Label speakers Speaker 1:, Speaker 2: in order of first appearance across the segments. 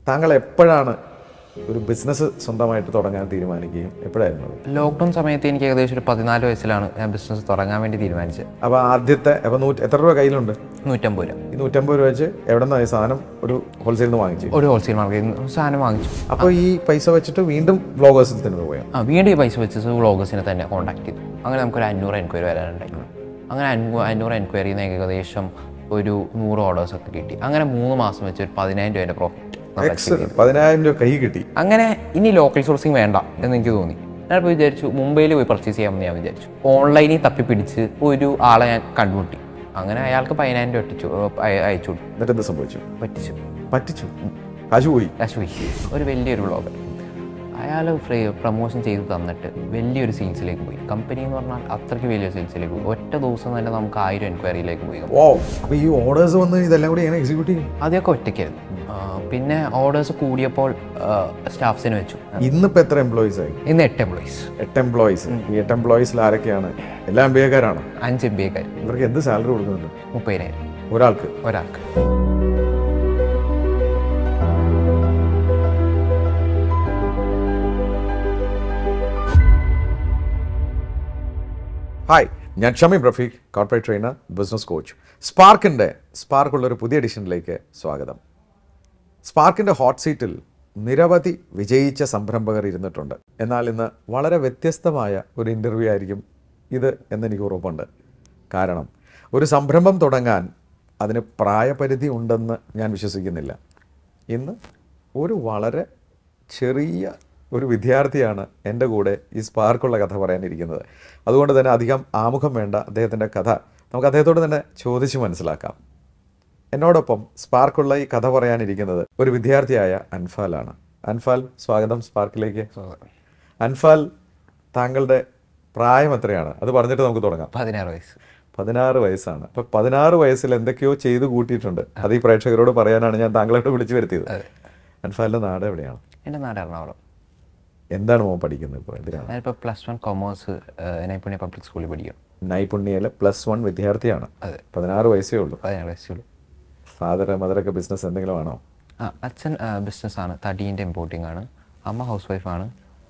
Speaker 1: താങ്കൾ എപ്പോഴാണ് ഒരു ബിസിനസ് സ്വന്തമായിട്ട് തുടങ്ങാൻ തീരുമാനിക്കുകയും എപ്പോഴായിരുന്നു അത്
Speaker 2: ലോക്ക്ഡൗൺ സമയത്ത് എനിക്ക് ഏകദേശം ഒരു പതിനാല് വയസ്സിലാണ് ഞാൻ ബിസിനസ് തുടങ്ങാൻ വേണ്ടി തീരുമാനിച്ചത്
Speaker 1: അപ്പോൾ ആദ്യത്തെ അപ്പോൾ നൂറ്റി എത്ര രൂപ കയ്യിലുണ്ട്
Speaker 2: നൂറ്റമ്പത് രൂപ
Speaker 1: ഈ നൂറ്റമ്പത് രൂപ വെച്ച് എവിടെ നിന്നാണ് ഈ സാധനം ഒരു ഹോൾസെയിൽ നിന്ന് വാങ്ങിച്ചു
Speaker 2: ഒരു ഹോൾസെയിൽ മാർക്കറ്റിൽ നിന്ന് സാധനം വാങ്ങിച്ചു
Speaker 1: അപ്പോൾ ഈ പൈസ വെച്ചിട്ട് വീണ്ടും വ്ളോഗേഴ്സിൽ തന്നെ പോയാൽ
Speaker 2: ആ വീണ്ടും ഈ പൈസ വെച്ച് വ്ളോഗേഴ്സിനെ തന്നെ കോൺടാക്ട് ചെയ്തു അങ്ങനെ നമുക്കൊരു അഞ്ഞൂറ് എൻക്വയറി വരാനുണ്ടായി അങ്ങനെ അഞ്ഞൂ- അഞ്ഞൂറ് എൻക്വയറിയിൽ നിന്ന് ഏകദേശം ഒരു നൂറ് ഓർഡേഴ്സ് ഒക്കെ കിട്ടി അങ്ങനെ മൂന്ന് മാസം വെച്ച് ഒരു പതിനായിരം രൂപേൻ്റെ പ്രോഫിറ്റ്
Speaker 1: എക്സലന്റ് പതിനായിരം രൂപ കൈ കിട്ടി
Speaker 2: അങ്ങനെ ഇനി ലോക്കൽ സോഴ്സിങ് വേണ്ട എന്ന് എനിക്ക് തോന്നി ഞാനിപ്പോൾ വിചാരിച്ചു മുംബൈയിൽ പോയി പർച്ചേസ് ചെയ്യാമെന്ന് ഞാൻ വിചാരിച്ചു ഓൺലൈനിൽ തപ്പിപ്പിടിച്ച് ഒരു ആളെ ഞാൻ കണ്ടുമുട്ടി അങ്ങനെ അയാൾക്ക് പതിനായിരം രൂപ ഒട്ടിച്ചു അയ- അയച്ചു കൊടുത്തു
Speaker 1: എന്നിട്ട് എന്ത് സംഭവിച്ചു
Speaker 2: പറ്റിച്ചു
Speaker 1: പറ്റിച്ചു കാശ് പോയി
Speaker 2: അശ്വി ഒരു വലിയൊരു വ്ളോഗർ അയാൾ ഫ്രീ പ്രൊമോഷൻ ചെയ്ത് തന്നിട്ട് വലിയൊരു സെയിൽസിലേക്ക് പോയി കമ്പനി എന്ന് പറഞ്ഞാൽ അത്രയ്ക്ക് വലിയൊരു സെയിൽസിലേക്ക് പോയി ഒറ്റ ദിവസം തന്നെ നമുക്ക് ആയിരം എൻക്വയറിയിലേക്ക് പോയി
Speaker 1: ഓ അപ്പോൾ ഈ ഓർഡേഴ്സ് വന്ന് ഇതെല്ലാം കൂടി എങ്ങനെ എക്സിക്യൂട്ട് ചെയ്യും
Speaker 2: ആദ്യമൊക്കെ ഒറ്റയ്ക്കായിരുന്നു ആ, പിന്നെ ഓർഡേഴ്സ് കൂടിയപ്പോൾ സ്റ്റാഫ്സിന് വെച്ചു
Speaker 1: ഇന്നിപ്പോൾ എത്ര എംപ്ലോയീസ് ആയി
Speaker 2: ഇന്ന് എട്ട് എംപ്ലോയീസ്
Speaker 1: എട്ട് എംപ്ലോയീസ് ഈ എട്ട് എംപ്ലോയീസിൽ ആരൊക്കെയാണ് എല്ലാ എം ബി എക്കാരാണ്
Speaker 2: അഞ്ച് എം ബി എക്കാർ
Speaker 1: ഇവർക്ക് എന്ത് സാലറി കൊടുക്കുന്നുണ്ട്
Speaker 2: മുപ്പതിനായിരം
Speaker 1: ഒരാൾക്ക്
Speaker 2: ഒരാൾക്ക്
Speaker 1: ഹായ് ഞാൻ Shameem Rafeeq corporate trainer business coach സ്പാർക്കിൻ്റെ സ്പാർക്കുള്ള ഒരു പുതിയ എഡിഷനിലേക്ക് സ്വാഗതം സ്പാർക്കിൻ്റെ ഹോട്ട് സീറ്റിൽ നിരവധി വിജയിച്ച സംരംഭകർ ഇരുന്നിട്ടുണ്ട് എന്നാൽ ഇന്ന് വളരെ വ്യത്യസ്തമായ ഒരു ഇൻ്റർവ്യൂ ആയിരിക്കും ഇത് എന്നെനിക്ക് ഉറപ്പുണ്ട് കാരണം ഒരു സംരംഭം തുടങ്ങാൻ അതിന് പ്രായപരിധി ഉണ്ടെന്ന് ഞാൻ വിശ്വസിക്കുന്നില്ല ഇന്ന് ഒരു വളരെ ചെറിയ ഒരു വിദ്യാർത്ഥിയാണ് എൻ്റെ കൂടെ ഈ സ്പാർക്കുള്ള കഥ പറയാനിരിക്കുന്നത് അതുകൊണ്ട് തന്നെ അധികം ആമുഖം വേണ്ട അദ്ദേഹത്തിൻ്റെ കഥ നമുക്ക് അദ്ദേഹത്തോട് തന്നെ ചോദിച്ച് മനസ്സിലാക്കാം എന്നോടൊപ്പം സ്പാർക്കുള്ള ഈ കഥ പറയാനിരിക്കുന്നത് ഒരു വിദ്യാർത്ഥിയായ അൻഫാലാണ് അൻഫാൽ സ്വാഗതം സ്പാർക്കിലേക്ക് അൻഫാൽ താങ്കളുടെ പ്രായം എത്രയാണ് അത് പറഞ്ഞിട്ട് നമുക്ക് തുടങ്ങാം
Speaker 2: പതിനാറ് വയസ്സ്
Speaker 1: പതിനാറ് വയസ്സാണ് അപ്പൊ പതിനാറ് വയസ്സിൽ എന്തൊക്കെയോ ചെയ്തു കൂട്ടിയിട്ടുണ്ട് അത് ഈ പ്രേക്ഷകരോട് പറയാനാണ് ഞാൻ താങ്കളോട് വിളിച്ചു വരുത്തിയത് അൻഫാലിന്റെ നാട് എവിടെയാണ്
Speaker 2: എൻ്റെ നാട് എറണാകുളം
Speaker 1: എന്താണ് മോൻ പഠിക്കുന്നത് ഇപ്പോൾ എന്തിനാണ്
Speaker 2: ഞാനിപ്പോൾ plus one commerce Naipunya public സ്കൂളിൽ പഠിക്കണം
Speaker 1: നൈപുണ്യയിലെ പ്ലസ് വൺ വിദ്യാർത്ഥിയാണ്
Speaker 2: അതെ.
Speaker 1: പതിനാറ് വയസ്സേ ഉള്ളൂ
Speaker 2: പതിനാറ് വയസ്സുള്ളൂ
Speaker 1: ഫാദർ മദറൊക്കെ ബിസിനസ് എന്തെങ്കിലും ആണോ
Speaker 2: ആ അച്ഛൻ ബിസിനസ്സാണ് തടീൻ്റെ ഇമ്പോർട്ടിംഗ് ആണ് അമ്മ ഹൗസ് വൈഫാണ്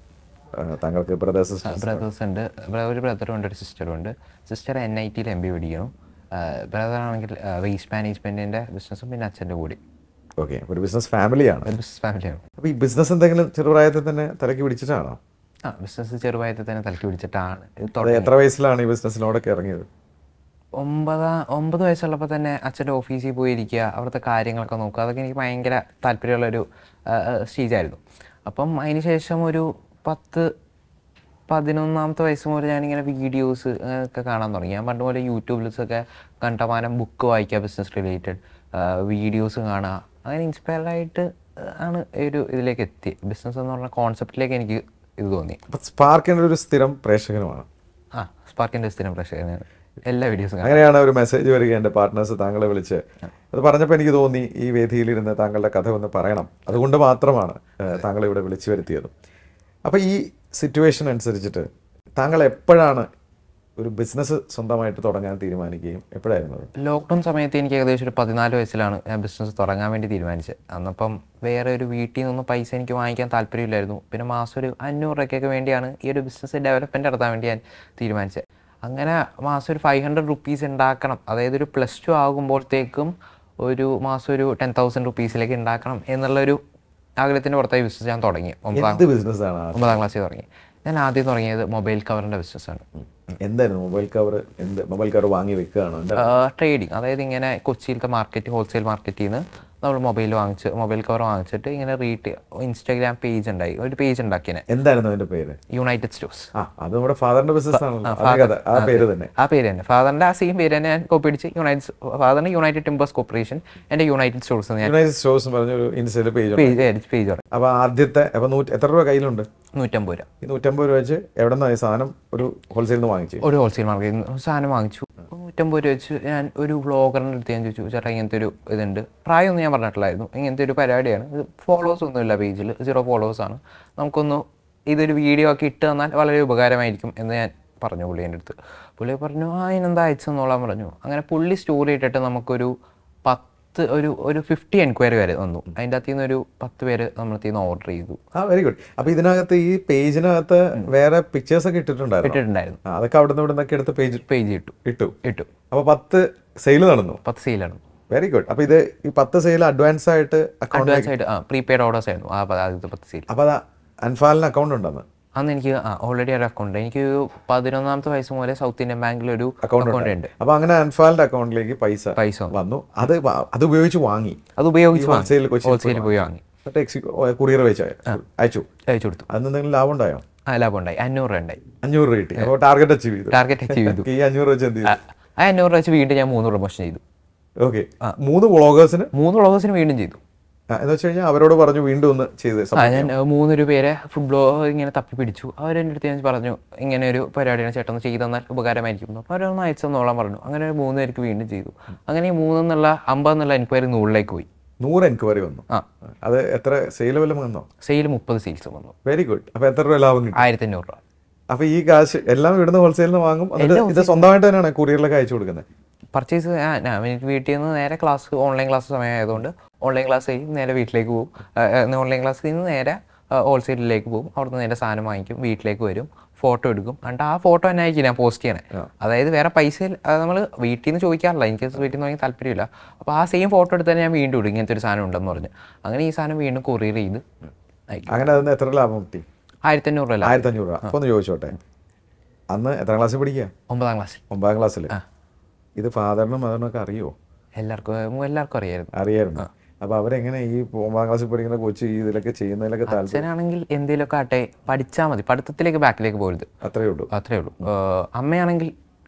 Speaker 1: ആ, താങ്കൾക്ക് ബ്രദേഴ്സ്
Speaker 2: ബ്രദേഴ്സ് ഉണ്ട് ബ്ര- ഒരു ബ്രദറും ഉണ്ട് ഒരു സിസ്റ്ററും ഉണ്ട് സിസ്റ്റർ എൻ ഐ ടിയിൽ എം ബി പഠിക്കണം ബ്രദർ ആണെങ്കിൽ വേസ്റ്റ് മാനേജ്മെൻറ്റിൻ്റെ ബിസിനസ്സും പിന്നെ അച്ഛൻ്റെ കൂടി
Speaker 1: ഓക്കെ ഒരു ബിസിനസ് ഫാമിലിയാണ്
Speaker 2: ഒരു ബിസിനസ് ഫാമിലിയാണ്
Speaker 1: അപ്പോൾ ഈ ബിസിനസ് എന്തെങ്കിലും ചെറുപ്രായത്തിൽ തന്നെ തലക്ക് പിടിച്ചിട്ടാണോ
Speaker 2: ആ ബിസിനസ് ചെറുപ്രായത്തിൽ തന്നെ തലക്കി പിടിച്ചിട്ടാണ് ഇത്
Speaker 1: അത്
Speaker 2: തുടങ്ങി
Speaker 1: എത്ര വയസ്സിലാണ് ഈ ബിസിനസ്സിനോടൊക്കെ ഇറങ്ങിയത്
Speaker 2: ഒമ്പതാം ഒമ്പത് വയസ്സുള്ളപ്പോൾ തന്നെ അച്ഛൻ്റെ ഓഫീസിൽ പോയി ഇരിക്കുക അവിടുത്തെ കാര്യങ്ങളൊക്കെ നോക്കുക അതൊക്കെ എനിക്ക് ഭയങ്കര താല്പര്യമുള്ളൊരു സ്റ്റേജായിരുന്നു അപ്പം അതിന് ശേഷം ഒരു പത്ത് പതിനൊന്നാമത്തെ വയസ്സ് മുതൽ ഞാനിങ്ങനെ വീഡിയോസ് ഒക്കെ കാണാൻ തുടങ്ങി ഞാൻ പണ്ട് പോലെ യൂട്യൂബിലൊക്കെ കണ്ടമാനം ബുക്ക് വായിക്കുക ബിസിനസ് റിലേറ്റഡ് വീഡിയോസ് കാണുക അങ്ങനെ ഇൻസ്പയർഡ് ആയിട്ട് ആണ് ഈ ഒരു ഇതിലേക്ക് എത്തി ബിസിനസ് എന്ന് പറഞ്ഞ കോൺസെപ്റ്റിലേക്ക് എനിക്ക് ഇത് തോന്നി
Speaker 1: അപ്പം സ്പാർക്കിൻ്റെ ഒരു സ്ഥിരം പ്രേക്ഷകനുമാണ്
Speaker 2: ആ സ്പാർക്കിൻ്റെ സ്ഥിരം പ്രേക്ഷകനാണ് എല്ലാ വീഡിയോസും കാണും
Speaker 1: അങ്ങനെയാണ് ഒരു മെസ്സേജ് വരിക എൻ്റെ പാർട്ട്നേഴ്സ് താങ്കളെ വിളിച്ച് അത് പറഞ്ഞപ്പോൾ എനിക്ക് തോന്നി ഈ വേദിയിലിരുന്ന് താങ്കളുടെ കഥ ഒന്ന് പറയണം അതുകൊണ്ട് മാത്രമാണ് ഏഹ്, താങ്കളെ ഇവിടെ വിളിച്ചു വരുത്തിയത് അപ്പോൾ ഈ സിറ്റുവേഷൻ അനുസരിച്ചിട്ട് താങ്കൾ എപ്പോഴാണ് ഒരു ബിസിനസ് സ്വന്തമായിട്ട് തുടങ്ങാൻ തീരുമാനിക്കുകയും എപ്പോഴായിരുന്നു അത്
Speaker 2: ലോക്ക്ഡൗൺ സമയത്ത് എനിക്ക് ഏകദേശം ഒരു പതിനാല് വയസ്സിലാണ് ഞാൻ ബിസിനസ് തുടങ്ങാൻ വേണ്ടി തീരുമാനിച്ചത് അന്നപ്പം വേറെ ഒരു വീട്ടിൽ നിന്നൊന്നും പൈസ എനിക്ക് വാങ്ങിക്കാൻ താല്പര്യമില്ലായിരുന്നു പിന്നെ മാസം ഒരു അഞ്ഞൂറ് രൂപയ്ക്കൊക്കെ വേണ്ടിയാണ് ഈ ഒരു ബിസിനസ് ഡെവലപ്മെൻറ്റ് നടത്താൻ വേണ്ടി ഞാൻ തീരുമാനിച്ചത് അങ്ങനെ മാസം ഒരു ഫൈവ് ഹൺഡ്രഡ് റുപ്പീസ് ഉണ്ടാക്കണം അതായത് ഒരു പ്ലസ് ടു ആകുമ്പോഴത്തേക്കും ഒരു മാസം ഒരു ടെൻ തൗസൻഡ് റുപ്പീസിലേക്ക് ഉണ്ടാക്കണം എന്നുള്ളൊരു ആഗ്രഹത്തിൻ്റെ പുറത്തായി ബിസിനസ് ഞാൻ തുടങ്ങി ഒമ്പതാം
Speaker 1: എന്ത് ബിസിനസ്സാണ് ആ-
Speaker 2: ഒമ്പതാം ക്ലാസ്സിൽ തുടങ്ങി ഞാൻ ആദ്യം തുടങ്ങിയത് മൊബൈൽ കവറിൻ്റെ ബിസിനസ്സാണ്
Speaker 1: എന്തായിരുന്നു മൊബൈൽ കവർ എന്ത് മൊബൈൽ കവർ വാങ്ങി വെക്കുകയാണോ എന്താ
Speaker 2: ട്രേഡിങ് അതായത് ഇങ്ങനെ കൊച്ചിയിലത്തെ മാർക്കറ്റ് ഹോൾസെയിൽ മാർക്കറ്റിൽ നിന്ന് നമ്മൾ മൊബൈൽ വാങ്ങിച്ച് മൊബൈൽ കവർ വാങ്ങിച്ചിട്ട് ഇങ്ങനെ റീറ്റ് ഇൻസ്റ്റാഗ്രാം പേജ് ഉണ്ടായി ഒരു പേജ് ഉണ്ടാക്കിയത്
Speaker 1: എന്തായിരുന്നു അതിന്റെ പേര്
Speaker 2: യുണൈറ്റഡ് സ്റ്റോഴ്സ്
Speaker 1: ആ അത് നമ്മുടെ ഫാദറിന്റെ ബിസിനസ് ആണല്ലോ അതേ കഥ ആ പേര് തന്നെ
Speaker 2: ആ പേര് തന്നെ ഫാദറിൻ്റെ ആ സെയിം പേര് തന്നെ ഞാൻ കോപ്പി അടിച്ച് യുണൈറ്റഡ് ഫാദറിൻ്റെ യുണൈറ്റഡ് ടിമ്പേഴ്സ് കോർപ്പറേഷൻ എൻ്റെ യുണൈറ്റഡ് സ്റ്റോഴ്സ് ഞാൻ
Speaker 1: യുണൈറ്റഡ് സ്റ്റോഴ്സ് എന്ന് പറഞ്ഞൊരു ഇൻസ്റ്റയിൽ പേജ്
Speaker 2: പേജ് പേജ് തുടങ്ങി
Speaker 1: അപ്പോൾ ആദ്യത്തെ അപ്പോൾ നൂറ്റി എത്ര രൂപ കയ്യിലുണ്ട്
Speaker 2: നൂറ്റമ്പത് രൂപ
Speaker 1: ഈ നൂറ്റമ്പത് രൂപ വെച്ച് എവിടെ നിന്നാണ് ഈ സാധനം ഒരു ഹോൾസെയിൽ നിന്ന് വാങ്ങിച്ചു
Speaker 2: ഒരു ഹോൾസെയിൽ മാർക്കറ്റിൽ നിന്ന് സാധനം വാങ്ങിച്ചു നൂറ്റമ്പത് രൂപ വെച്ച് ഞാൻ ഒരു വ്ളോഗറിൻ്റെ അടുത്ത് ഞാൻ ചോദിച്ചു ചേട്ടാ ഇങ്ങനത്തെ ഒരു ഇതുണ്ട് പ്രായമൊന്നും ഞാൻ പറഞ്ഞിട്ടില്ലായിരുന്നു ഇങ്ങനത്തെ ഒരു പരിപാടിയാണ് ഇത് ഫോളോവേഴ്സ് ഒന്നുമില്ല പേജിൽ സീറോ ഫോളോവേഴ്സ് ആണ് നമുക്കൊന്ന് ഇതൊരു വീഡിയോ ആക്കി ഇട്ട് തന്നാൽ വളരെ ഉപകാരമായിരിക്കും എന്ന് ഞാൻ പറഞ്ഞു പുള്ളീൻ്റെ അടുത്ത് പുള്ളി പറഞ്ഞു ആ അതിനെന്താ അയച്ചു തന്നോളാൻ പറഞ്ഞു അങ്ങനെ പുള്ളി സ്റ്റോറി ഇട്ടിട്ട് നമുക്കൊരു പത്ത് ഒരു ഒരു ഫിഫ്റ്റി എൻക്വയറി വരെ വന്നു അതിൻ്റെ അകത്ത് നിന്ന് ഒരു പത്ത് പേര് നമ്മളത്തിൽ നിന്ന് ഓർഡർ ചെയ്തു
Speaker 1: ആ വെരി ഗുഡ് അപ്പൊ ഇതിനകത്ത് ഈ പേജിനകത്ത് വേറെ പിക്ചേഴ്സ് ഒക്കെ ഇട്ടിട്ടുണ്ടായിരുന്നു
Speaker 2: ഇട്ടിട്ടുണ്ടായിരുന്നു
Speaker 1: ആ, അതൊക്കെ അവിടെ നിന്ന് ഇവിടെ നിന്നൊക്കെ എടുത്ത് പേജ്
Speaker 2: പേജ് ഇട്ടു
Speaker 1: ഇട്ടു
Speaker 2: ഇട്ടു
Speaker 1: അപ്പൊ പത്ത് സെയിൽ നടന്നു
Speaker 2: പത്ത് സെയിലാണ്
Speaker 1: വെരി ഗുഡ് അപ്പൊ ഇത് ഈ പത്ത് സെയിൽ അഡ്വാൻസ് ആയിട്ട് അക്കൗണ്ട്
Speaker 2: അഡ്വാൻസ് ആയിട്ട് ആ പ്രീപെയ്ഡ് ഓർഡേഴ്സ് ആയിരുന്നു ആ പ- ആദ്യത്തെ പത്ത് സെയിൽ
Speaker 1: അപ്പൊ അത് അൻഫാലിന് അക്കൗണ്ട് ഉണ്ടെന്ന്
Speaker 2: അന്ന് എനിക്ക് ആ ഓൾറെഡി ഒരു അക്കൗണ്ട് എനിക്ക് ഒരു പതിനൊന്നാമത്തെ വയസ്സ് മുതലേ സൗത്ത് ഇന്ത്യൻ ബാങ്കിൽ ഒരു
Speaker 1: അക്കൗണ്ട്
Speaker 2: അക്കൗണ്ട് ഉണ്ട്
Speaker 1: അപ്പൊ അങ്ങനെ അൻഫാലിന്റെ അക്കൗണ്ടിലേക്ക് പൈസ
Speaker 2: പൈസ വന്നു.
Speaker 1: വന്നു അത് വ- അത് ഉപയോഗിച്ച് വാങ്ങി
Speaker 2: അത് ഉപയോഗിച്ച്
Speaker 1: wholesale കൊച്ചിയിൽ
Speaker 2: ഹോൾസെയിൽ പോയി വാങ്ങി
Speaker 1: കുറിയർ വെച്ച് അയച്ചു
Speaker 2: അയച്ചു കൊടുത്തു
Speaker 1: അതിന് എന്തെങ്കിലും ലാഭം ഉണ്ടായോ
Speaker 2: ആ ലാഭം ഉണ്ടായി അഞ്ഞൂറ് രൂപ ഉണ്ടായി
Speaker 1: അഞ്ഞൂറ് രൂപ കിട്ടി അപ്പോൾ ടാർഗറ്റ് അച്ചീവ് ചെയ്തു
Speaker 2: ടാർഗറ്റ് അച്ചീവ് ചെയ്തു
Speaker 1: ഈ അഞ്ഞൂറ് വെച്ച് എന്ത് ചെയ്തു
Speaker 2: ആ അഞ്ഞൂറ് രൂപ വെച്ച് വീണ്ടും ഞാൻ മൂന്ന് പ്രൊമോഷൻ ചെയ്തു
Speaker 1: ഓക്കെ മൂന്ന് വ്ളോഗേഴ്സിന്
Speaker 2: മൂന്ന് വ്ളോഗേഴ്സിന് വീണ്ടും ചെയ്തു
Speaker 1: എന്ന് വെച്ച് കഴിഞ്ഞാൽ അവരോട് പറഞ്ഞു വീണ്ടും ഒന്ന് ചെയ്ത്
Speaker 2: ആ ഞാൻ ഏഹ്, മൂന്നൊരു പേരെ ഫുഡ് ബ്ലോ ഇങ്ങനെ തപ്പി പിടിച്ചു അവരെൻ്റെ അടുത്ത് ഞാൻ പറഞ്ഞു ഇങ്ങനെ ഒരു പരിപാടിയാണ് ചേട്ടൻ ഒന്ന് ചെയ്തു തന്നാൽ ഉപകാരമായിരിക്കും അപ്പോൾ അവരൊന്ന് അയച്ചു തന്നോളാൻ പറഞ്ഞു അങ്ങനെ ഒരു മൂന്ന് പേർക്ക് വീണ്ടും ചെയ്തു അങ്ങനെ ഈ മൂന്നെന്നുള്ള അമ്പതെന്നുള്ള എൻക്വയറി നൂറിലേക്ക് പോയി
Speaker 1: നൂറ് എൻക്വയറി വന്നു
Speaker 2: ആ
Speaker 1: അത് എത്ര സെയിൽ വല്ലതും വന്നോ
Speaker 2: സെയിൽ മുപ്പത് സെയിൽസ് വന്നു
Speaker 1: വെരി ഗുഡ് അപ്പൊ എത്ര രൂപ ലാഭം കിട്ടി
Speaker 2: ആയിരത്തി അഞ്ഞൂറ് രൂപ
Speaker 1: അപ്പൊ ഈ കാശ് എല്ലാം ഇവിടുന്ന് ഹോൾസെയിൽ നിന്ന് വാങ്ങും എന്നിട്ട് ഇത് സ്വന്തമായിട്ട് തന്നെയാണ് കൊറിയറിലൊക്കെ അയച്ചു കൊടുക്കുന്നത്
Speaker 2: പർച്ചേസ് ഞാൻ എനിക്ക് വീട്ടിൽ നിന്ന് നേരെ ക്ലാസ് ഓൺലൈൻ ക്ലാസ് സമയമായതുകൊണ്ട് ഓൺലൈൻ ക്ലാസ് കഴിഞ്ഞ് നേരെ വീട്ടിലേക്ക് പോകും ഓൺലൈൻ ക്ലാസ്സിൽ നിന്ന് നേരെ ഹോൾസെയിലിലേക്ക് പോകും അവിടുന്ന് നേരെ സാധനം വാങ്ങിക്കും വീട്ടിലേക്ക് വരും ഫോട്ടോ എടുക്കും എന്നിട്ട് ആ ഫോട്ടോ തന്നെ ആയിരിക്കും ഞാൻ പോസ്റ്റ് ചെയ്യണേ അതായത് വേറെ പൈസ നമ്മൾ വീട്ടിൽ നിന്ന് ചോദിക്കാറില്ല എനിക്ക് വീട്ടിൽ നിന്ന് വാങ്ങി താല്പര്യമില്ല അപ്പോൾ ആ സെയിം ഫോട്ടോ എടുത്ത് തന്നെ ഞാൻ വീണ്ടും ഇടും ഇങ്ങനത്തെ ഒരു സാധനം ഉണ്ടെന്ന് പറഞ്ഞ് അങ്ങനെ ഈ സാധനം വീണ്ടും കൊറിയർ ചെയ്ത് അയക്കും
Speaker 1: അങ്ങനെ അതിന് എത്ര ലാഭം കിട്ടി
Speaker 2: ആയിരത്തി അഞ്ഞൂറ് രൂപ
Speaker 1: ആയിരത്തി അഞ്ഞൂറ് രൂപ അപ്പൊ ഒന്ന് ചോദിച്ചോട്ടെ അന്ന് എത്രാം ക്ലാസ്സിൽ പഠിക്കുക
Speaker 2: ഒമ്പതാം ക്ലാസ്സിൽ
Speaker 1: ഒമ്പതാം ക്ലാസ്സിൽ ഇത് ഫാദറിനും മദറിനും ഒക്കെ അറിയോ
Speaker 2: എല്ലാവർക്കും എല്ലാവർക്കും അറിയായിരുന്നു
Speaker 1: അറിയായിരുന്നു അപ്പൊ അവരെങ്ങനെ ഈ ഒമ്പതാം ക്ലാസ്സിൽ പഠിക്കുന്ന കൊച്ചു ഈ ഇതിലൊക്കെ ചെയ്യുന്നതിലൊക്കെ താല്പര്യം
Speaker 2: അച്ഛനാണെങ്കിൽ എന്തെങ്കിലുമൊക്കെ ആട്ടെ പഠിച്ചാൽ മതി പഠിത്തത്തിലേക്ക് ബാക്കിലേക്ക് പോകരുത്
Speaker 1: അത്രേ ഉള്ളൂ
Speaker 2: അത്രേ ഉള്ളൂ ഏഹ് അമ്മയാണെങ്കിൽ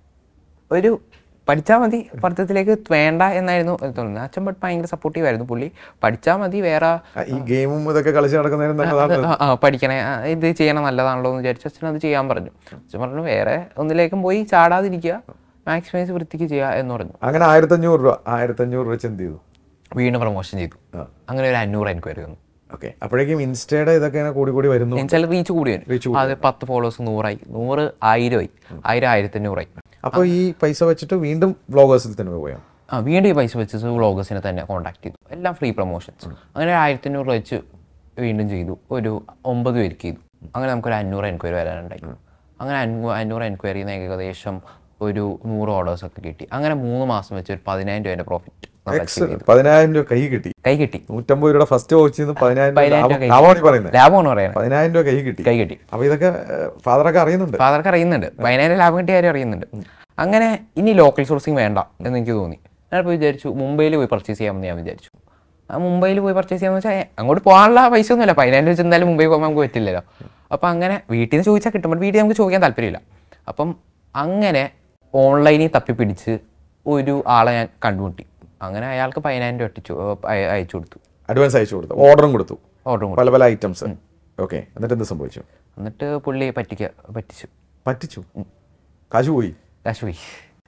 Speaker 2: ഒരു പഠിച്ചാൽ മതി പഠിത്തത്തിലേക്ക് വേണ്ട എന്നായിരുന്നു തോന്നുന്നത് അച്ഛൻ ബട്ട് ഭയങ്കര സപ്പോർട്ടീവ് ആയിരുന്നു പുള്ളി പഠിച്ചാൽ മതി വേറെ
Speaker 1: ആ, ഈ ഗെയിമും ഇതൊക്കെ കളിച്ച് നടക്കുന്നതിന് നല്ലതാണ്
Speaker 2: ആ, ആ, പഠിക്കണേ ആ, ഇത് ചെയ്യണം നല്ലതാണല്ലോ എന്ന് വിചാരിച്ചു അച്ഛൻ അത് ചെയ്യാൻ പറഞ്ഞു അച്ഛൻ പറഞ്ഞു വേറെ ഒന്നിലേക്കും പോയി ചാടാതിരിക്കുക മാക്സിമൈസ് വൃത്തിക്ക് ചെയ്യുക എന്ന് പറഞ്ഞു
Speaker 1: അങ്ങനെ ആയിരത്തഞ്ഞൂറ് രൂപ ആയിരത്തഞ്ഞൂറ് വെച്ച് എന്ത് ചെയ്തു
Speaker 2: വീണ്ടും പ്രൊമോഷൻ ചെയ്തു അങ്ങനെ ഒരു അഞ്ഞൂറ് എൻക്വയറി വന്നു
Speaker 1: ഓക്കെ അപ്പോഴേക്കും ഇൻസ്റ്റയുടെ ഇതൊക്കെ ഇങ്ങനെ കൂടി കൂടി വരുന്നു
Speaker 2: എന്നുവെച്ചാൽ റീച്ച് കൂടി വരും അത് പത്ത് ഫോളോവേഴ്സ് നൂറായി നൂറ് ആയിരമായി ആയിരം ആയിരത്തി അഞ്ഞൂറായി
Speaker 1: അപ്പോൾ ഈ പൈസ വെച്ചിട്ട് വീണ്ടും വ്ളോഗേഴ്സിൽ തന്നെ പോയോ
Speaker 2: ആ വീണ്ടും ഈ പൈസ വെച്ച് വ്ളോഗേഴ്സിനെ തന്നെ കോൺടാക്ട് ചെയ്തു എല്ലാം ഫ്രീ പ്രൊമോഷൻസ് അങ്ങനെ ആയിരത്തി അഞ്ഞൂറ് വെച്ച് വീണ്ടും ചെയ്തു ഒരു ഒമ്പത് പേർക്ക് ചെയ്തു അങ്ങനെ നമുക്കൊരു അഞ്ഞൂറ് എൻക്വയറി വരാനുണ്ടായി അങ്ങനെ അഞ്ഞൂ അഞ്ഞൂറ് എൻക്വയറിയിൽ നിന്ന് ഏകദേശം ഒരു നൂറ് ഓർഡേഴ്സ് ഒക്കെ കിട്ടി അങ്ങനെ മൂന്ന് മാസം വെച്ച് ഒരു പതിനായിരം രൂപേൻ്റെ പ്രോഫിറ്റ്
Speaker 1: പതിനായിരം രൂപ കൈ കിട്ടി
Speaker 2: കൈ കിട്ടി
Speaker 1: നൂറ്റമ്പത് രൂപയുടെ ഫസ്റ്റ് വാച്ച് നിന്ന് പതിനായിരം രൂപ
Speaker 2: പതിനായിരം
Speaker 1: ലാഭം-
Speaker 2: രൂപ കൈ
Speaker 1: ലാഭമാണ് ഈ പറയുന്നത്
Speaker 2: ലാഭമാണ് പറയുന്നത്
Speaker 1: പതിനായിരം രൂപ കൈ കിട്ടി
Speaker 2: കൈ കിട്ടി
Speaker 1: അപ്പൊ ഇതൊക്കെ ഫാദറൊക്കെ അറിയുന്നുണ്ട്
Speaker 2: ഫാദർക്ക് അറിയുന്നുണ്ട് പതിനായിരം ലാഭം കിട്ടിയ കാര്യം അറിയുന്നുണ്ട് അങ്ങനെ ഇനി ലോക്കൽ സോഴ്സിങ് വേണ്ട എന്ന് എനിക്ക് തോന്നി ഞാനിപ്പോൾ വിചാരിച്ചു മുംബൈയിൽ പോയി പർച്ചേസ് ചെയ്യാമെന്ന് ഞാൻ വിചാരിച്ചു ആ മുംബൈയിൽ പോയി പർച്ചേസ് ചെയ്യാമെന്ന് വെച്ചാൽ ഏ, അങ്ങോട്ട് പോകാനുള്ള പൈസ ഒന്നുമില്ല പതിനായിരം വെച്ച് എന്തായാലും മുംബൈ പോകാൻ നമുക്ക് പറ്റില്ലല്ലോ അപ്പം അങ്ങനെ വീട്ടിൽ നിന്ന് ചോദിച്ചാൽ കിട്ടും ബട്ട് വീട്ടിൽ നമുക്ക് ചോദിക്കാൻ താല്പര്യമില്ല അപ്പം അങ്ങനെ ഓൺലൈനിൽ തപ്പിപ്പിടിച്ച് ഒരു ആളെ ഞാൻ കണ്ടുമുട്ടി അങ്ങനെ അയാൾക്ക് പതിനായിരം രൂപ ഒട്ടിച്ചു ഏ, അയ- അയച്ചു കൊടുത്തു
Speaker 1: അഡ്വാൻസ് അയച്ചു കൊടുത്തു ഓർഡറും കൊടുത്തു
Speaker 2: ഓർഡറും കൊടുത്തു
Speaker 1: പല പല ഐറ്റംസ് ഓക്കെ എന്നിട്ട് എന്ത് സംഭവിച്ചു
Speaker 2: എന്നിട്ട് പുള്ളി പറ്റിക്ക പറ്റിച്ചു
Speaker 1: പറ്റിച്ചു കാശ് പോയി
Speaker 2: കാശ് പോയി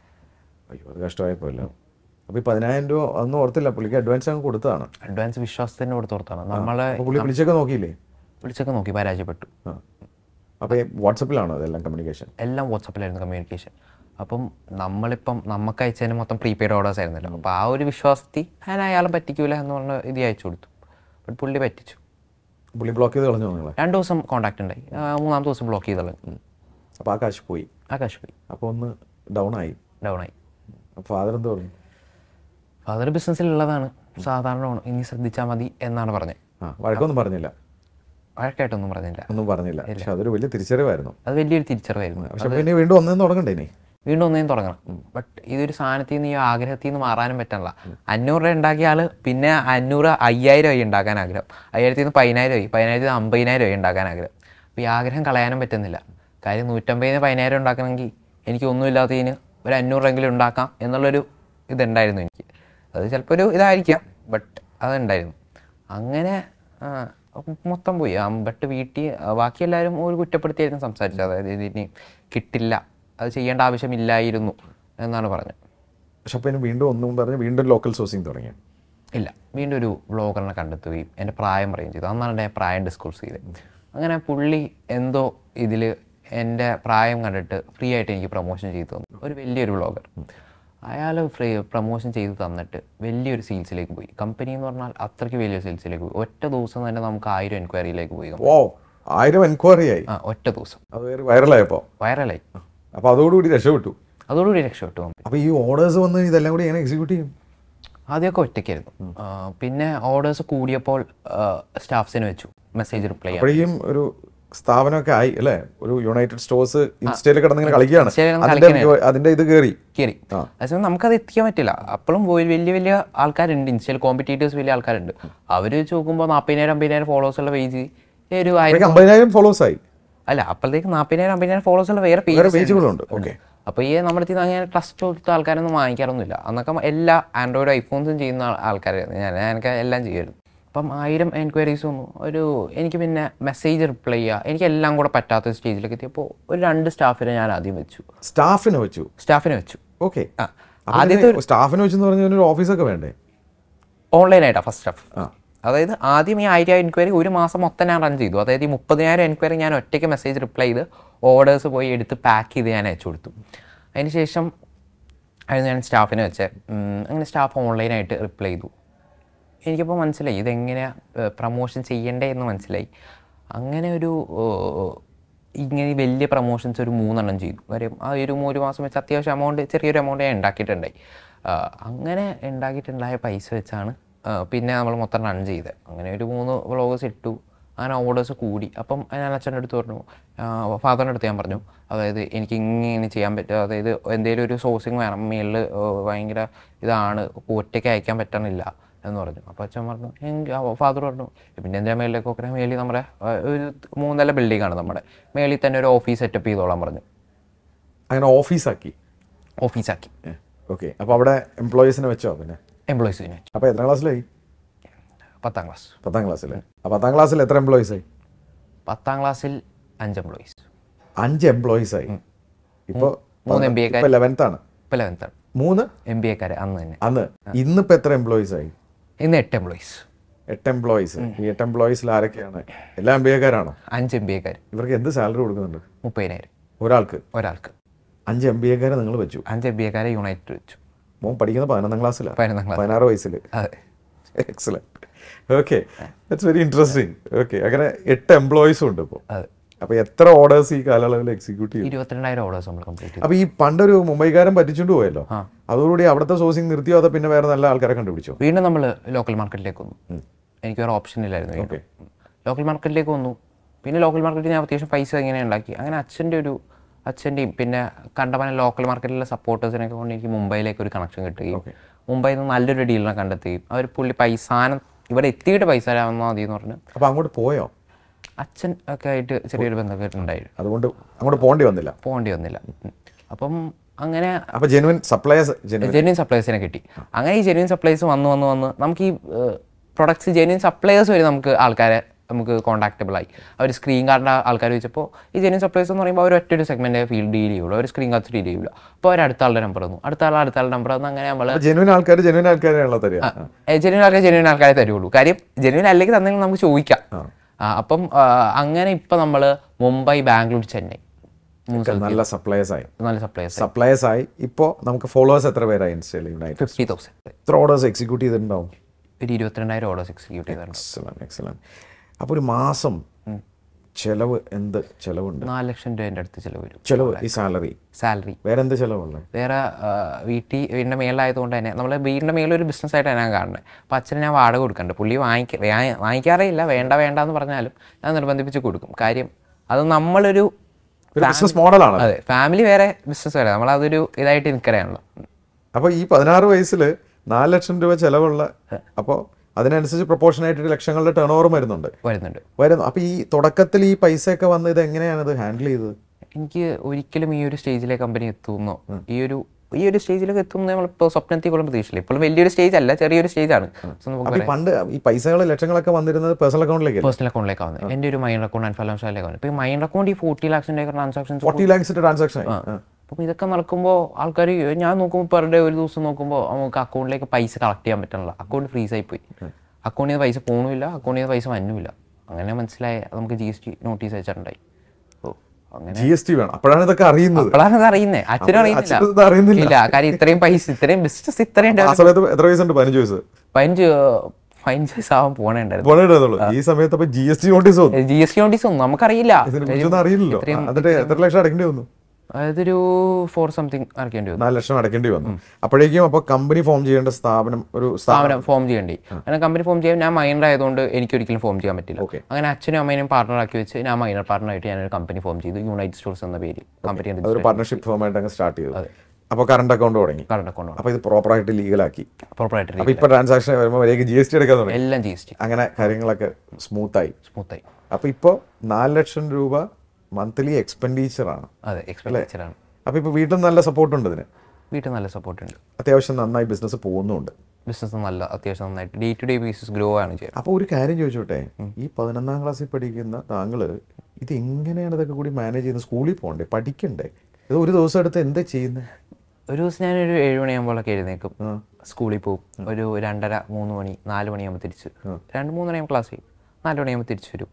Speaker 1: അയ്യോ അത് കഷ്ടമായപ്പോല്ലോ അപ്പൊ ഈ പതിനായിരം രൂപ ഒന്നും ഓർത്തില്ല പുള്ളിക്ക് അഡ്വാൻസ് അങ്ങ് കൊടുത്തതാണ്
Speaker 2: അഡ്വാൻസ് വിശ്വാസത്തിന് കൊടുത്ത് ഓർത്താണ് നമ്മളെ
Speaker 1: അപ്പൊ പുള്ളി വിളിച്ചൊക്കെ നോക്കിയില്ലേ
Speaker 2: വിളിച്ചൊക്കെ നോക്കി പരാജയപ്പെട്ടു
Speaker 1: ആ അപ്പൊ ഈ വാട്സപ്പിലാണോ അതെല്ലാം കമ്മ്യൂണിക്കേഷൻ
Speaker 2: എല്ലാം വാട്സപ്പിലായിരുന്നു കമ്മ്യൂണിക്കേഷൻ അപ്പം നമ്മളിപ്പം നമുക്ക് അയച്ചതിന് മൊത്തം പ്രീപെയ്ഡ് ഓർഡേഴ്സ് ആയിരുന്നല്ലോ അപ്പോൾ ആ ഒരു വിശ്വാസത്തിൽ ഞാൻ അയാളെ പറ്റിക്കൂല എന്ന് പറഞ്ഞ ഇത് അയച്ചു കൊടുത്തു ബട്ട് പുള്ളി പറ്റിച്ചു
Speaker 1: പുള്ളി ബ്ലോക്ക് ചെയ്ത് കളഞ്ഞു നിങ്ങളെ
Speaker 2: രണ്ട് ദിവസം കോൺടാക്ട് ഉണ്ടായി ആ, മൂന്നാമത്തെ ദിവസം ബ്ലോക്ക് ചെയ്ത് കളഞ്ഞു
Speaker 1: അപ്പൊ ആ കാശ് പോയി
Speaker 2: ആ കാശ് പോയി
Speaker 1: അപ്പൊ ഒന്ന് ഡൗൺ ആയി
Speaker 2: ഡൗൺ ആയി
Speaker 1: അപ്പൊ ഫാദർ എന്ത് പറഞ്ഞു
Speaker 2: ഫാദർ ബിസിനസ്സിലുള്ളതാണ് സാധാരണമാണ് ഇനി ശ്രദ്ധിച്ചാൽ മതി എന്നാണ് പറഞ്ഞത്
Speaker 1: ആ വഴക്കൊന്നും പറഞ്ഞില്ല
Speaker 2: വഴക്കായിട്ടൊന്നും പറഞ്ഞില്ല
Speaker 1: ഒന്നും പറഞ്ഞില്ല പക്ഷെ അതൊരു വലിയ തിരിച്ചറിവായിരുന്നു
Speaker 2: അത് വലിയൊരു തിരിച്ചറിവായിരുന്നു
Speaker 1: പക്ഷെ പിന്നെ വീണ്ടും ഒന്നും തുടങ്ങണ്ടേ ഇനി
Speaker 2: വീണ്ടും ഒന്നേം തുടങ്ങണം ബട്ട് ഇതൊരു സാധനത്തിൽ നിന്ന് ഈ ആഗ്രഹത്തിൽ നിന്ന് മാറാനും പറ്റണില്ല അഞ്ഞൂറ് രൂപ ഉണ്ടാക്കിയ ആള് പിന്നെ അഞ്ഞൂറ് അയ്യായിരം ആയി ഉണ്ടാക്കാൻ ആഗ്രഹം അയ്യായിരത്തിൽ നിന്ന് പതിനായിരം ആയി പതിനായിരത്തിൽ നിന്ന് അമ്പതിനായിരം ആയി ഉണ്ടാക്കാൻ ആഗ്രഹം അപ്പോൾ ഈ ആഗ്രഹം കളയാനും പറ്റുന്നില്ല കാര്യം നൂറ്റമ്പതിന് പതിനായിരം ഉണ്ടാക്കണമെങ്കിൽ എനിക്ക് ഒന്നുമില്ലാത്തതിന് ഒരു അഞ്ഞൂറെങ്കിലും ഉണ്ടാക്കാം എന്നുള്ളൊരു ഇതുണ്ടായിരുന്നു എനിക്ക് അത് ചിലപ്പോൾ ഒരു ഇതായിരിക്കാം ബട്ട് അതുണ്ടായിരുന്നു അങ്ങനെ ആ, മൊത്തം പോയി ബട്ട് വീട്ടിൽ ബാക്കി എല്ലാവരും ഒരു കുറ്റപ്പെടുത്തിയായിരുന്നു സംസാരിച്ചത് അതായത് ഇതിന് കിട്ടില്ല അത് ചെയ്യേണ്ട ആവശ്യമില്ലായിരുന്നു എന്നാണ് പറഞ്ഞത്
Speaker 1: പക്ഷെ അപ്പൊ ഇനി വീണ്ടും ഒന്നും പറഞ്ഞ് വീണ്ടും ലോക്കൽ സോഴ്സിങ് തുടങ്ങി
Speaker 2: ഇല്ല വീണ്ടും ഒരു വ്ളോഗറിനെ കണ്ടെത്തുകയും എൻ്റെ പ്രായം പറയുകയും ചെയ്തു അന്നാണ് എൻ്റെ പ്രായം ഡിസ്കോഴ്സ് ചെയ്തത് അങ്ങനെ പുള്ളി എന്തോ ഇതിൽ എൻ്റെ പ്രായം കണ്ടിട്ട് ഫ്രീ ആയിട്ട് എനിക്ക് പ്രൊമോഷൻ ചെയ്തു തന്നു ഒരു വലിയൊരു വ്ളോഗർ അയാൾ ഫ്രീ പ്രൊമോഷൻ ചെയ്ത് തന്നിട്ട് വലിയൊരു സെയിൽസിലേക്ക് പോയി കമ്പനി എന്ന് പറഞ്ഞാൽ അത്രയ്ക്ക് വലിയ സെയിൽസിലേക്ക് പോയി ഒറ്റ ദിവസം തന്നെ നമുക്ക് ആയിരം എൻക്വയറിയിലേക്ക് പോയി company.
Speaker 1: ഓ ആയിരം എൻക്വയറി ആയി
Speaker 2: ആ ഒറ്റ ദിവസം
Speaker 1: അത് കയറി വൈറലായപ്പോൾ
Speaker 2: വൈറലായി
Speaker 1: അപ്പോൾ അതോടുകൂടി രക്ഷപ്പെട്ടു
Speaker 2: അതോടുകൂടി രക്ഷപ്പെട്ടു company.
Speaker 1: അപ്പോൾ ഈ ഓർഡേഴ്സ് വന്ന് ഇതെല്ലാം കൂടി എങ്ങനെ എക്സിക്യൂട്ട് ചെയ്യും
Speaker 2: ആദ്യമൊക്കെ ഒറ്റയ്ക്കായിരുന്നു ആ, പിന്നെ ഓർഡേഴ്സ് കൂടിയപ്പോൾ സ്റ്റാഫ്സിന് വെച്ചു മെസ്സേജ് റിപ്ലൈ ചെയ്യാൻ
Speaker 1: അപ്പോഴേക്കും ഒരു സ്ഥാപനമൊക്കെ ആയി അല്ലേ ഒരു യുണൈറ്റഡ് സ്റ്റോഴ്സ് ഇൻസ്റ്റയിൽ കിടന്നിങ്ങനെ കളിക്കുകയാണ്
Speaker 2: ഇൻസ്റ്റയിൽ കിടന്ന്
Speaker 1: അതിന്റെ അതിന്റെ ഇത് കയറി
Speaker 2: കയറി അതേസമയം നമുക്കത് എത്തിക്കാൻ പറ്റില്ല അപ്പോഴും വലിയ വലിയ ആൾക്കാരുണ്ട് ഇൻസ്റ്റയിൽ കോമ്പറ്റീറ്റേഴ്സ് വലിയ ആൾക്കാരുണ്ട് അവർ വെച്ച് നോക്കുമ്പോൾ നാൽപ്പതിനായിരം അമ്പതിനായിരം ഫോളോവേഴ്സ് ഉള്ള പേജ് ഒരു ആയിരം
Speaker 1: അപ്പോഴേക്കും അമ്പതിനായിരം ഫോളോവേഴ്സ് ആയി
Speaker 2: അല്ല അപ്പോഴത്തേക്ക് നാൽപ്പതിനായിരം അമ്പതിനായിരം ഫോളോവേഴ്സ് ഉള്ള വേറെ
Speaker 1: വേറെ
Speaker 2: പേജ്
Speaker 1: പേജുകളുണ്ട് ഓക്കെ
Speaker 2: അപ്പോൾ ഈ നമ്മുടെ അടുത്ത് അങ്ങനെ ട്രസ്റ്റ് കൊടുത്ത ആൾക്കാരൊന്നും വാങ്ങിക്കാറൊന്നുമില്ല അന്നൊക്കെ എല്ലാ ആൻഡ്രോയിഡ് ഐഫോൺസും ചെയ്യുന്ന ആൾ- ആൾക്കാരായിരുന്നു ഞാൻ എനിക്ക് എല്ലാം ചെയ്യുമായിരുന്നു അപ്പം ആയിരം എൻക്വയറീസ് വന്നു ഒരു എനിക്ക് പിന്നെ മെസ്സേജ് റിപ്ലൈ ചെയ്യുക എനിക്ക് എല്ലാം കൂടെ പറ്റാത്ത സ്റ്റേജിലേക്ക് എത്തിയപ്പോൾ ഒരു രണ്ട് സ്റ്റാഫിനെ ഞാൻ ആദ്യം വെച്ചു
Speaker 1: സ്റ്റാഫിനെ വെച്ചു
Speaker 2: സ്റ്റാഫിനെ വെച്ചു
Speaker 1: ഓക്കെ
Speaker 2: ആ ആദ്യത്തെ ഒരു
Speaker 1: സ്റ്റാഫിനെ വെച്ചെന്ന് പറഞ്ഞാൽ ഒരു ഓഫീസൊക്കെ വേണ്ടേ
Speaker 2: ഓൺലൈനായിട്ടാണ് ഫസ്റ്റ് സ്റ്റാഫ്
Speaker 1: ആ.
Speaker 2: അതായത് ആദ്യം ഈ ആയിരം എൻക്വയറി ഒരു മാസം മൊത്തം ഞാൻ റൺ ചെയ്തു അതായത് ഈ മുപ്പതിനായിരം എൻക്വയറി ഞാൻ ഒറ്റയ്ക്ക് മെസ്സേജ് റിപ്ലൈ ചെയ്ത് ഓർഡേഴ്സ് പോയി എടുത്ത് പാക്ക് ചെയ്ത് ഞാൻ അയച്ചു കൊടുത്തു അതിന് ശേഷം ആയിരുന്നു ഞാൻ സ്റ്റാഫിനെ വെച്ച് അങ്ങനെ സ്റ്റാഫ് ഓൺലൈനായിട്ട് റിപ്ലൈ ചെയ്തു എനിക്കിപ്പോൾ മനസ്സിലായി ഇതെങ്ങനെയാണ് പ്രൊമോഷൻ ചെയ്യണ്ടേ എന്ന് മനസ്സിലായി അങ്ങനെ ഒരു ഏർ, ഇങ്ങനെ വലിയ പ്രൊമോഷൻസ് ഒരു മൂന്നെണ്ണം ചെയ്തു കാര്യം ആ ഒരു ഒരു മാസം വെച്ച് അത്യാവശ്യം എമൗണ്ട് ചെറിയൊരു എമൗണ്ട് ഞാൻ ഉണ്ടാക്കിയിട്ടുണ്ടായി ആ, അങ്ങനെ ഉണ്ടാക്കിയിട്ടുണ്ടായ പൈസ വെച്ചാണ് ആ, പിന്നെ നമ്മൾ മൊത്തം റൺ ചെയ്തത് അങ്ങനെ ഒരു മൂന്ന് വ്ളോഗ്സ് ഇട്ടു അങ്ങനെ ഓർഡേഴ്സ് കൂടി അപ്പം ഞാൻ അച്ഛൻ്റെ അടുത്ത് പറഞ്ഞു ഫാദറിൻ്റെ അടുത്ത് ഞാൻ പറഞ്ഞു അതായത് എനിക്ക് ഇങ്ങനെ ചെയ്യാൻ പറ്റും അതായത് എന്തെങ്കിലും ഒരു സോഴ്സിങ് വേണം മേളിൽ ഭയങ്കര ഇതാണ് ഒറ്റയ്ക്ക് അയക്കാൻ പറ്റണില്ല എന്ന് പറഞ്ഞു അപ്പോൾ അച്ഛൻ പറഞ്ഞു എങ്കിൽ ഫാദർ പറഞ്ഞു പിന്നെ എന്തിനാ മേളിലേക്ക് നോക്കണേ മേളിൽ നമ്മുടെ ആ, ഒരു മൂന്നല്ല ബിൽഡിംഗ് ആണ് നമ്മുടെ മേളിൽ തന്നെ ഒരു ഓഫീസ് സെറ്റപ്പ് ചെയ്തോളാൻ പറഞ്ഞു
Speaker 1: അങ്ങനെ ഓഫീസാക്കി
Speaker 2: ഓഫീസാക്കി
Speaker 1: ഓക്കെ അപ്പോൾ അവിടെ എംപ്ലോയീസിനെ വെച്ചോ പിന്നെ
Speaker 2: എംപ്ലോയീസിന്
Speaker 1: അപ്പോൾ എത്ര ക്ലാസ്സിലായി
Speaker 2: പത്താം ക്ലാസ്
Speaker 1: പത്താം ക്ലാസ്സിൽ ആ പത്താം ക്ലാസ്സിൽ എത്ര എംപ്ലോയീസ് ആയി
Speaker 2: പത്താം ക്ലാസ്സിൽ അഞ്ച് എംപ്ലോയീസ്
Speaker 1: അഞ്ച് എംപ്ലോയീസ് ആയി ഇപ്പോൾ
Speaker 2: മൂന്ന് എം ബി എക്കാർ
Speaker 1: ഇപ്പോൾ ലെവൻത്ത് ആണ്
Speaker 2: ഇപ്പോൾ ലെവൻത്താണ്
Speaker 1: മൂന്ന്
Speaker 2: എം ബി എക്കാർ അന്ന് തന്നെ
Speaker 1: അന്ന് ഇന്നിപ്പോൾ എത്ര എംപ്ലോയീസ് ആയി
Speaker 2: ഇന്ന് എട്ട് എംപ്ലോയീസ്
Speaker 1: എട്ട് എംപ്ലോയീസ് ഈ എട്ട് എംപ്ലോയീസിൽ ആരൊക്കെയാണ് എല്ലാ എം ബി എക്കാരാണോ
Speaker 2: അഞ്ച് എം ബി എക്കാർ
Speaker 1: ഇവർക്ക് എന്ത് സാലറി കൊടുക്കുന്നുണ്ട്
Speaker 2: മുപ്പതിനായിരം
Speaker 1: ഒരാൾക്ക്
Speaker 2: ഒരാൾക്ക്
Speaker 1: അഞ്ച് എം ബി എക്കാരെ നിങ്ങൾ വെച്ചു
Speaker 2: അഞ്ച് എം ബി എക്കാരെ യുണൈറ്റഡ് വെച്ചു
Speaker 1: മോൻ പഠിക്കുന്ന പതിനൊന്നാം ക്ലാസ്സിലാണ്
Speaker 2: പതിനൊന്നാം ക്ലാസ്
Speaker 1: പതിനാറ് വയസ്സിൽ
Speaker 2: അതെ
Speaker 1: excellent okay that's very interesting okay അങ്ങനെ എട്ട് എംപ്ലോയീസും ഉണ്ട് ഇപ്പോൾ
Speaker 2: അതെ
Speaker 1: അപ്പോൾ എത്ര ഓർഡേഴ്സ് ഈ കാലയളവിൽ എക്സിക്യൂട്ട് ചെയ്തു
Speaker 2: ഇരുപത്തിരണ്ടായിരം ഓർഡേഴ്സ് നമ്മൾ കംപ്ലീറ്റ് ചെയ്തു
Speaker 1: അപ്പോൾ ഈ പണ്ടൊരു മുംബൈക്കാരൻ പറ്റിച്ചുകൊണ്ട് പോയല്ലോ അതോടുകൂടി അവിടുത്തെ സോഴ്സിങ് നിർത്തിയോ അതോ പിന്നെ വേറെ നല്ല ആൾക്കാരെ കണ്ടുപിടിച്ചോ
Speaker 2: വീണ്ടും നമ്മൾ ലോക്കൽ മാർക്കറ്റിലേക്ക് വന്നു എനിക്ക് വേറെ ഓപ്ഷൻ ഇല്ലായിരുന്നു വീണ്ടും. ലോക്കൽ മാർക്കറ്റിലേക്ക് വന്നു പിന്നെ ലോക്കൽ മാർക്കറ്റിൽ ഞാൻ അത്യാവശ്യം പൈസ ഇങ്ങനെ ഉണ്ടാക്കി അങ്ങനെ അച്ഛൻ്റെ ഒരു അച്ഛൻ്റെയും പിന്നെ കണ്ടമാനം ലോക്കൽ മാർക്കറ്റിലെ സപ്പോർട്ടേഴ്സിനൊക്കെ കൊണ്ട് എനിക്ക് മുംബൈയിലേക്ക് ഒരു കണക്ഷൻ കിട്ടുകയും മുംബൈയിൽ നിന്ന് നല്ലൊരു ഡീലിനെ കണ്ടെത്തുകയും അവർ പുള്ളി പൈസ സാധനം ഇവിടെ എത്തിയിട്ട് പൈസ തരാമെന്നാൽ മതി എന്ന് പറഞ്ഞ്
Speaker 1: അപ്പോൾ അങ്ങോട്ട് പോയോ
Speaker 2: അച്ഛൻ ഒക്കെ ആയിട്ട് ചെറിയൊരു ബന്ധമൊക്കെ ഉണ്ടായിരുന്നു
Speaker 1: അതുകൊണ്ട് അങ്ങോട്ട് പോകേണ്ടി വന്നില്ല
Speaker 2: പോകേണ്ടി വന്നില്ല ഉം. അപ്പം അങ്ങനെ
Speaker 1: അപ്പോൾ ജെനുവിൻ സപ്ലൈസ് ജെനുവിൻ
Speaker 2: ജെന്യൂൻ സപ്ലൈസിനെ കിട്ടി അങ്ങനെ ഈ ജെന്യൂൻ സപ്ലൈസ് വന്ന് വന്ന് വന്ന് നമുക്ക് ഈ പ്രൊഡക്ട്സ് ജെന്യൂൻ സപ്ലൈസ് വരെ നമുക്ക് ആൾക്കാരെ നമുക്ക് കോൺടാക്റ്റബിൾ ആയി അവർ സ്ക്രീൻ കാർഡിൻ്റെ ആൾക്കാർ വെച്ചപ്പോൾ ഈ ജെന്യൂൻ സപ്ലൈസ് എന്ന് പറയുമ്പോൾ അവർ ഒറ്റൊരു സെഗ്മെൻറ്റ് ഫീൽഡ് ഡീൽ ചെയ്യുള്ളൂ അവർ സ്ക്രീൻ കാർഡ് ഡീൽ ചെയ്യില്ല അപ്പോൾ അവർ അടുത്ത ആളുടെ നമ്പർ തന്നു അടുത്ത ആൾ അടുത്ത ആളുടെ നമ്പർ തന്നു അങ്ങനെ നമ്മൾ
Speaker 1: ജെനുവിൻ ആൾക്കാർ ജെനുവിൻ ആൾക്കാരെയാണല്ലോ തരിക
Speaker 2: ജെന്യൂൻ ആൾക്കാർ ജെന്യൂൻ ആൾക്കാരെ തരുള്ളൂ കാര്യം ജെന്യൂൻ അല്ലെങ്കിൽ തന്നെങ്കിൽ നമുക്ക് ചോദിക്കാം ആ, അപ്പം ആ, അങ്ങനെ ഇപ്പം നമ്മൾ മുംബൈ ബാംഗ്ലൂർ ചെന്നൈ മൂന്ന് സ്ഥലത്ത്
Speaker 1: നല്ല സപ്ലൈസ് ആയി
Speaker 2: നല്ല സപ്ലൈസ്
Speaker 1: സപ്ലൈസ് ആയി ഇപ്പോൾ നമുക്ക് ഫോളോവേഴ്സ് എത്ര പേരായി ഇൻസ്റ്റയിൽ യുണൈറ്റഡ്
Speaker 2: ഫിഫ്റ്റി തൗസൻഡ്
Speaker 1: എത്ര ഓർഡേഴ്സ് എക്സിക്യൂട്ട് ചെയ്തിട്ടുണ്ടാവും
Speaker 2: ഒരു ഇരുപത്തിരണ്ടായിരം ഓർഡേഴ്സ് എക്സിക്യൂട്ട് ചെയ്തിട്ടുണ്ട്
Speaker 1: എക്സലന്റ് എക്സലന്റ് അപ്പോൾ ഒരു മാസം ചെലവ് എന്ത് ചെലവുണ്ട്
Speaker 2: നാല് ലക്ഷം രൂപേൻ്റെ അടുത്ത് ചിലവ് വരും
Speaker 1: ചെലവ് ഈ സാലറി
Speaker 2: സാലറി
Speaker 1: വേറെ എന്ത് ചെലവുള്ളത്
Speaker 2: വേറെ ആ, വീട്ടിൽ വീടിൻ്റെ മേളിലായതുകൊണ്ട് തന്നെ നമ്മൾ വീടിൻ്റെ മേളിൽ ഒരു ബിസിനസ് ആയിട്ടാണ് ഞാൻ കാണുന്നത് അപ്പോൾ അച്ഛന് ഞാൻ വാടക കൊടുക്കുന്നുണ്ട് പുള്ളി വാങ്ങിക്ക വാ- വാങ്ങിക്കാറേ ഇല്ല വേണ്ട വേണ്ട എന്ന് പറഞ്ഞാലും ഞാൻ നിർബന്ധിപ്പിച്ച് കൊടുക്കും കാര്യം അത് നമ്മളൊരു
Speaker 1: ഒരു ബിസിനസ് മോഡലാണ്
Speaker 2: അതെ ഫാമിലി വേറെ ബിസിനസ് വേറെ നമ്മളതൊരു ഇതായിട്ട് നിൽക്കറിയാണല്ലോ
Speaker 1: അപ്പോൾ ഈ പതിനാറ് വയസ്സിൽ നാല് ലക്ഷം രൂപ ചെലവുള്ള അപ്പോൾ അതിനനുസരിച്ച് പ്രൊപ്പോർഷനായിട്ട് ലക്ഷങ്ങളുടെ ടേൺ ഓവർ വരുന്നുണ്ട്
Speaker 2: വരുന്നുണ്ട്
Speaker 1: വരുന്നു അപ്പോൾ ഈ തുടക്കത്തിൽ ഈ പൈസയൊക്കെ വന്ന് ഇത് എങ്ങനെയാണ് ഇത് ഹാൻഡിൽ ചെയ്തത്
Speaker 2: എനിക്ക് ഒരിക്കലും ഈ ഒരു സ്റ്റേജിലെ കമ്പനി എത്തുമെന്നോ ഈ ഒരു ഈ ഒരു സ്റ്റേജിലേക്ക് എത്തുമെന്ന് നമ്മളിപ്പോൾ സ്വപ്നത്തിൽ കൊള്ളും പ്രതീക്ഷയില്ല ഇപ്പോഴും വലിയൊരു സ്റ്റേജ് അല്ല ചെറിയൊരു സ്റ്റേജാണ് നമുക്ക്
Speaker 1: അപ്പോൾ ഈ പണ്ട് ഈ പൈസകൾ ലക്ഷങ്ങളൊക്കെ വന്നിരുന്നത് പേഴ്സണൽ അക്കൗണ്ടിലേക്ക്
Speaker 2: പേഴ്സണൽ അക്കൗണ്ടിലേക്ക് വന്നത് എൻ്റെ ഒരു മൈൻഡ് അക്കൗണ്ട് ആൻഡ് ഫലംശാലേക്ക് വന്നത് ഇപ്പോൾ ഈ മൈൻഡ് അക്കൗണ്ട് ഈ ഫോർട്ടി ലാക്സിൻ്റെ ഒക്കെ ട്രാൻസാക്ഷൻസ്
Speaker 1: ഫോർട്ടി ലാക്സിന്റെ ട്രാൻസാക്ഷൻ ആയി ആ.
Speaker 2: അപ്പം ഇതൊക്കെ നടക്കുമ്പോൾ ആൾക്കാർ ഞാൻ നോക്കുമ്പോൾ പെർ ഡേ ഒരു ദിവസം നോക്കുമ്പോൾ നമുക്ക് അക്കൗണ്ടിലേക്ക് പൈസ കളക്ട് ചെയ്യാൻ പറ്റണില്ല അക്കൗണ്ട് ഫ്രീസ് ആയി പോയി അക്കൗണ്ടിൽ നിന്ന് പൈസ പോകണമില്ല അക്കൗണ്ടിൽ നിന്ന് പൈസ വന്നുമില്ല അങ്ങനെ മനസ്സിലായ നമുക്ക് ജി എസ് ടി നോട്ടീസ് അയച്ചിട്ടുണ്ടായി ഓ അങ്ങനെ
Speaker 1: ജി എസ് ടി വേണം അപ്പോഴാണ് ഇതൊക്കെ അറിയുന്നത്
Speaker 2: അപ്പോഴാണ് ഇത് അറിയുന്നത് അച്ഛനും
Speaker 1: അച്ഛന് ഇത്
Speaker 2: അറിയുന്നില്ല
Speaker 1: അറിയുന്നില്ല.
Speaker 2: ഇല്ല കാര്യം ഇത്രയും പൈസ ഇത്രയും ബിസിനസ് ഇത്രയും
Speaker 1: ആ സമയത്ത് എത്ര വയസ്സുണ്ട് പതിനഞ്ച് വയസ്സ്
Speaker 2: പതിനഞ്ച് പതിനഞ്ച് വയസ്സാവാൻ പോണേണ്ടായിരുന്നു
Speaker 1: പോണേണ്ടതുള്ളൂ ഈ സമയത്ത് അപ്പൊ ജി എസ് ടി നോട്ടീസ് വന്നു
Speaker 2: ജി എസ് ടി നോട്ടീസ് ഒന്നും നമുക്കറിയില്ല
Speaker 1: ഇതിനെ കുറിച്ചൊന്നും അറിയില്ലല്ലോ
Speaker 2: ഇത്രയും-
Speaker 1: എന്നിട്ട് എത്ര ലക്ഷം അടക്കേണ്ടി വന്നു
Speaker 2: അതൊരു ഫോർ സംതിങ് അടക്കേണ്ടി വന്നു
Speaker 1: നാല് ലക്ഷം അടക്കേണ്ടി വന്നു അപ്പോഴേക്കും അപ്പൊ കമ്പനി ഫോം ചെയ്യേണ്ട സ്ഥാപനം ഒരു സ്ഥാപനം
Speaker 2: സ്ഥാപനം ഫോം ചെയ്യേണ്ടി അങ്ങനെ കമ്പനി ഫോം ചെയ്യാൻ ഞാൻ മൈനർ ആയതുകൊണ്ട് എനിക്ക് ഒരിക്കലും ഫോം ചെയ്യാൻ പറ്റില്ല
Speaker 1: Okay.
Speaker 2: അങ്ങനെ അച്ഛനും അമ്മേനും പാർട്ണർ ആക്കി വെച്ച് ഞാൻ മൈനർ പാർട്ണർ ആയിട്ട് ഞാനൊരു കമ്പനി ഫോം ചെയ്തു യുണൈറ്റഡ് സ്റ്റോർസ് എന്ന പേര് കമ്പനി
Speaker 1: അതൊരു പാർട്ണർഷിപ്പ് ഫോമായിട്ട് അങ്ങ് സ്റ്റാർട്ട് ചെയ്തു അപ്പൊ കറണ്ട് അക്കൗണ്ട് തുടങ്ങി
Speaker 2: കറണ്ട് അക്കൗണ്ട്
Speaker 1: അപ്പൊ ഇത് പ്രോപ്പറായിട്ട് ലീഗലാക്കി
Speaker 2: പ്രോപ്പറായിട്ട്
Speaker 1: അപ്പൊ ഇപ്പൊ ട്രാൻസാക്ഷൻ വരുമ്പോൾ വരെയൊക്കെ ജി എസ് ടി എടുക്കാൻ തുടങ്ങി
Speaker 2: എല്ലാം ജി എസ് ടി
Speaker 1: അങ്ങനെ കാര്യങ്ങളൊക്കെ സ്മൂത്തായി
Speaker 2: സ്മൂത്തായി
Speaker 1: അപ്പൊ ഇപ്പോൾ നാല് ലക്ഷം രൂപ മന്ത്ലി എക്സ്പെൻഡിച്ചർ ആണ്
Speaker 2: അതെ എക്സ്പെൻഡിച്ചർ ആണ്
Speaker 1: അപ്പൊ ഇപ്പൊ വീട്ടിൽ നല്ല സപ്പോർട്ട് ഉണ്ട് ഇതിന്
Speaker 2: വീട്ടിൽ നല്ല സപ്പോർട്ട് ഉണ്ട്
Speaker 1: അത്യാവശ്യം നന്നായി ബിസിനസ് പോകുന്നുണ്ട്
Speaker 2: ബിസിനസ് നല്ല അത്യാവശ്യം നന്നായിട്ട് day to day basis grow ആണ് ചെയ്യുന്നത്
Speaker 1: അപ്പോൾ ഒരു കാര്യം ചോദിച്ചോട്ടെ ഈ പതിനൊന്നാം ക്ലാസ്സിൽ പഠിക്കുന്ന താങ്കൾ ഇത് എങ്ങനെയാണ് ഇതൊക്കെ കൂടി മാനേജ് ചെയ്യുന്നത് സ്കൂളിൽ പോകണ്ടേ പഠിക്കണ്ടേ ഇത് ഒരു ദിവസം എടുത്ത് എന്താ ചെയ്യുന്നത്
Speaker 2: ഒരു ദിവസം ഞാനൊരു ഏഴ് മണിയാകുമ്പോഴൊക്കെ എഴുന്നേക്കും സ്കൂളിൽ പോകും ഒരു രണ്ടര മൂന്ന് മണി നാല് മണിയാകുമ്പോൾ തിരിച്ച് രണ്ട് മൂന്ന് മണിയാകുമ്പോൾ ക്ലാസ് ചെയ്യും നാല് മണിയാകുമ്പോൾ തിരിച്ച് വരും